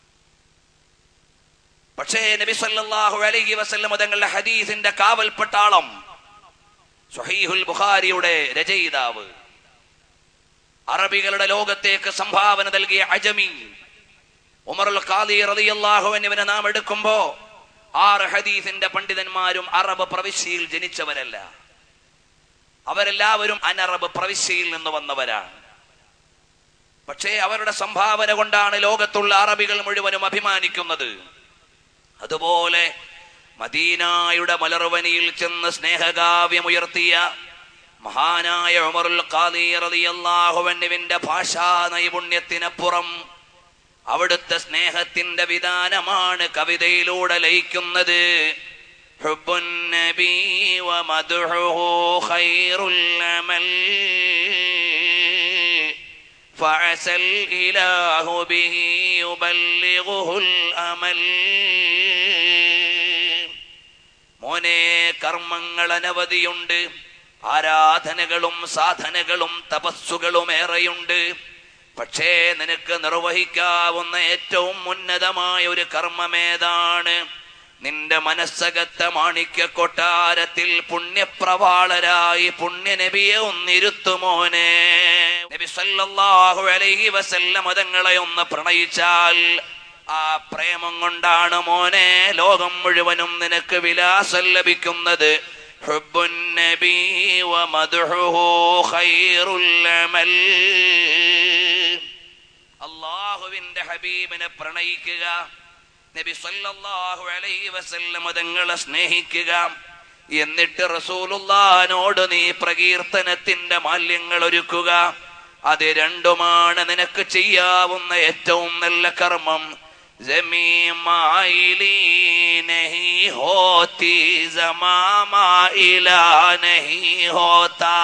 പക്ഷേ നബി സല്ലല്ലാഹു അലൈഹി വസല്ലം തങ്ങളുടെ ഹദീസിന്റെ കാവൽ പട്ടാളം സ്വഹീഹുൽ ബുഖാരിയുടെ രചയിതാവ് അറബികളുടെ ലോകത്തേക്ക് സംഭാവന നൽകിയ അജമി ഉമറുൽ ഖാദി റളിയല്ലാഹു എന്നിവനെ നാം എടുക്കുമ്പോ ആറ് ഹദീസിന്റെ പണ്ഡിതന്മാരും അറബ് പ്രവിശ്യയിൽ ജനിച്ചവരല്ല അവരെല്ലാവരും അനറബ് പ്രവിശ്യയിൽ നിന്ന് വന്നവരാണ് പക്ഷേ അവരുടെ സംഭാവന കൊണ്ടാണ് ലോകത്തുള്ള അറബികൾ മുഴുവനും അഭിമാനിക്കുന്നത് അതുപോലെ മദീനായുടെ മലർവനിയിൽ ചെന്ന് സ്നേഹകാവ്യമുയർത്തിയ മഹാനായ ഉമറുൽ ഖാദി റളിയല്ലാഹു അൻഹുവിന്റെ ഭാഷാ നൈപുണ്യത്തിനപ്പുറം അവിടുത്തെ സ്നേഹത്തിന്റെ വിധാനമാണ് കവിതയിലൂടെ ലയിക്കുന്നത് حب النبي ومدحه خير الأمل فعسى الإله به يبلغه الأمل മോനെ കർമ്മങ്ങൾ അനവധിയുണ്ട് ആരാധനകളും സാധനകളും തപസ്സുകളും ഏറെയുണ്ട് പക്ഷേ നിനക്ക് നിർവഹിക്കാവുന്ന ഏറ്റവും ഉന്നതമായ ഒരു കർമ്മമേതാണ് നിന്റെ മനസ്സകത്ത മാണിക്യ കൊട്ടാരത്തിൽ പുണ്യപ്രവാളരായി പുണ്യനബിയെ ഒന്നിരുത്തുമോനെ നബി സല്ലല്ലാഹു അലൈഹി വസല്ലം മതങ്ങളെ ഒന്ന് പ്രണയിച്ചാൽ ആ പ്രേമം കൊണ്ടാണ് മോനെ ലോകം മുഴുവനും നിനക്ക് വിലാസം ലഭിക്കുന്നത് ഹുബ്ബുൻ നബി വമദ്ഹുഹു ഖൈറുൽ അമൽ അള്ളാഹുവിന്റെ ഹബീബിനെ പ്രണയിക്കുക നബി സല്ലല്ലാഹു അലൈഹി വസല്ലം തങ്ങളെ സ്നേഹിക്കുക എന്നിട്ട് റസൂലുള്ളാനോട് നീ പ്രകീർത്തനത്തിന്റെ മാല്യങ്ങൾ ഒരുക്കുക അത് രണ്ടുമാണ് നിനക്ക് ചെയ്യാവുന്ന ഏറ്റവും നല്ല കർമ്മം ജമീമായിലീ നഹി ഹോത്തി ജമാമായിലാ നഹി ഹോത്താ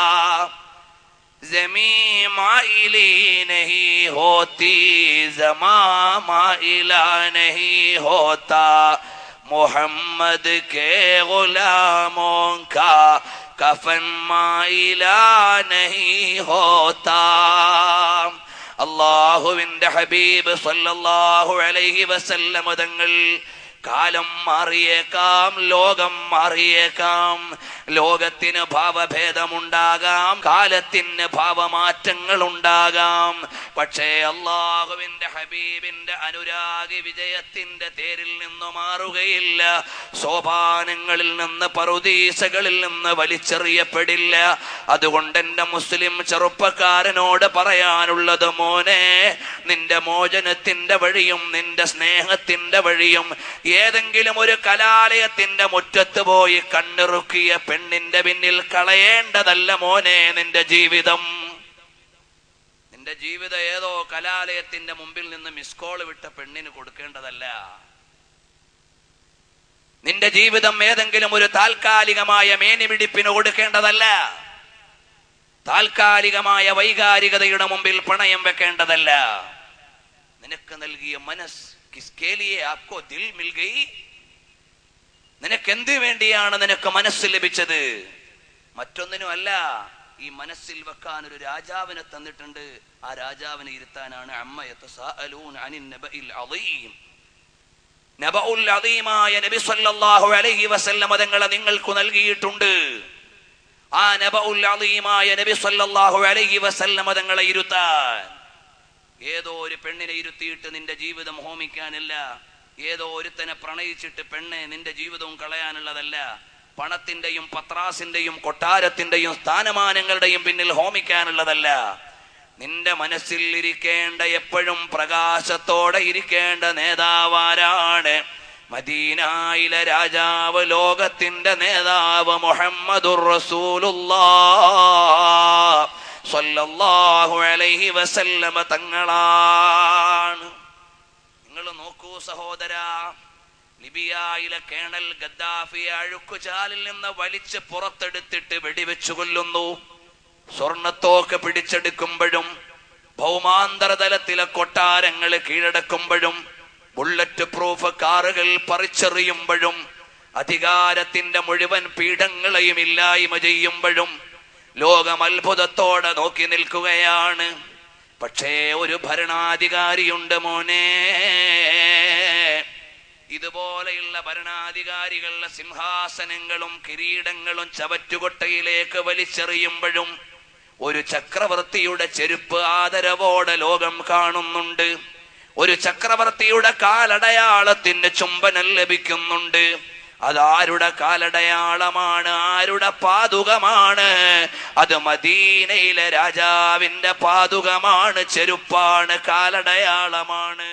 जमी माइली नहीं होती जमा माइला नहीं होता मोहम्मद के गुलामों का कफन माइला नहीं होता അള്ളാഹുവിന്റെ ഹബീബ് സല്ലല്ലാഹു അലൈഹി വസല്ലമ തങ്ങൾ കാലം മാറിയേക്കാം ലോകം മാറിയേക്കാം ലോകത്തിന് ഭാവഭേദമുണ്ടാകാം കാലത്തിന് ഭാവമാറ്റങ്ങൾ ഉണ്ടാകാം പക്ഷേ അള്ളാഹുവിന്റെ ഹബീബിന്റെ അനുരാഗി വിജയത്തിന്റെ തേരിൽ നിന്ന് മാറുകയില്ല സോപാനങ്ങളിൽ നിന്ന് പറുദീസകളിൽ നിന്ന് വലിച്ചെറിയപ്പെടില്ല അതുകൊണ്ട് എന്റെ മുസ്ലിം ചെറുപ്പക്കാരനോട് പറയാനുള്ളത് മോനെ നിന്റെ മോചനത്തിന്റെ വഴിയും നിന്റെ സ്നേഹത്തിന്റെ വഴിയും ഏതെങ്കിലും ഒരു കലാലയത്തിന്റെ മുറ്റത്ത് പോയി കണ്ണിറുക്കിയ പെണ്ണിന്റെ പിന്നിൽ കളയേണ്ടതല്ല മോനെ നിന്റെ ജീവിതം നിന്റെ ജീവിതം ഏതോ കലാലയത്തിന്റെ മുമ്പിൽ നിന്ന് മിസ് കോൾ വിട്ട പെണ്ണിന് കൊടുക്കേണ്ടതല്ല നിന്റെ ജീവിതം ഏതെങ്കിലും ഒരു താൽക്കാലികമായ മേനിമിടിപ്പിന് കൊടുക്കേണ്ടതല്ല താൽക്കാലികമായ വൈകാരികതയുടെ മുമ്പിൽ പണയം വെക്കേണ്ടതല്ല നിനക്ക് നൽകിയ മനസ് കിസ്കേലിയെ ആക്കോ ദിൽ മിൽ ഗയി നിനക്ക് എന്ത് വേണ്ടിയാണ് നിനക്ക് മനസ്സ് ലഭിച്ചത് മറ്റൊന്നിനും അല്ല ഈ മനസ്സിൽ വെക്കാൻ ഒരു രാജാവിനെ തന്നിട്ടുണ്ട് ആ രാജാവിനെ ഇരുത്താനാണ് അമ്മ യതസാഅലൂന അനിൻ നബഇൽ അദീം നബഉൽ അദീമായ നബി സല്ലല്ലാഹു അലൈഹി വസല്ലം തങ്ങളെ നിങ്ങൾക്ക് നൽകിയിട്ടുണ്ട് ആ നബഉൽ അദീമായ നബി സല്ലല്ലാഹു അലൈഹി വസല്ലം തങ്ങളെ ഇരുത്താൻ ഏതോ ഒരു പെണ്ണിനെ ഇരുത്തിയിട്ട് നിന്റെ ജീവിതം ഹോമിക്കാനില്ല ഏതോ ഒരുത്തനെ പ്രണയിച്ചിട്ട് പെണ്ണെ നിന്റെ ജീവിതവും കളയാനുള്ളതല്ല പണത്തിന്റെയും പത്രാസിന്റെയും കൊട്ടാരത്തിന്റെയും സ്ഥാനമാനങ്ങളുടെയും പിന്നിൽ ഹോമിക്കാനുള്ളതല്ല നിന്റെ മനസ്സിൽ ഇരിക്കേണ്ട എപ്പോഴും പ്രകാശത്തോടെ ഇരിക്കേണ്ട നേതാവാരാണ് മദീനായിലെ രാജാവ് ലോകത്തിന്റെ നേതാവ് മുഹമ്മദുർ റസൂലുള്ളാഹ് സ്വല്ലല്ലാഹു അലൈഹി വസല്ലമ തങ്ങളാണ് നിങ്ങൾ നോക്കൂ സഹോദര ലിബിയയിലെ കേണൽ ഗദ്ദാഫിയെ അഴുക്കുചാലിൽ നിന്ന് വലിച്ച് പുറത്തെടുത്തിട്ട് വെടിവെച്ചു കൊല്ലുന്നു സ്വർണത്തോക്ക് പിടിച്ചെടുക്കുമ്പോഴും ഭൗമാന്തരതലത്തിലെ കൊട്ടാരങ്ങൾ കീഴടക്കുമ്പോഴും ബുള്ളറ്റ് പ്രൂഫ് കാറുകൾ പറിച്ചെറിയുമ്പോഴും അധികാരത്തിന്റെ മുഴുവൻ പീഠങ്ങളെയും ഇല്ലായ്മ ചെയ്യുമ്പോഴും ലോകം അത്ഭുതത്തോടെ നോക്കി നിൽക്കുകയാണ് പക്ഷേ ഒരു ഭരണാധികാരിയുണ്ട് മോനെ ഇതുപോലെയുള്ള ഭരണാധികാരികളുടെ സിംഹാസനങ്ങളും കിരീടങ്ങളും ചവറ്റുകൊട്ടയിലേക്ക് വലിച്ചെറിയുമ്പോഴും ഒരു ചക്രവർത്തിയുടെ ചെരുപ്പ് ആദരവോടെ ലോകം കാണുന്നുണ്ട് ഒരു ചക്രവർത്തിയുടെ കാലടയാളത്തിന് ചുംബനം ലഭിക്കുന്നുണ്ട് അതാരുടെ കാലടയാളമാണ് ആരുടെ പാതുകമാണ് അത് മദീനയിലെ രാജാവിന്റെ പാതുകമാണ് ചെരുപ്പാണ് കാലടയാളമാണ്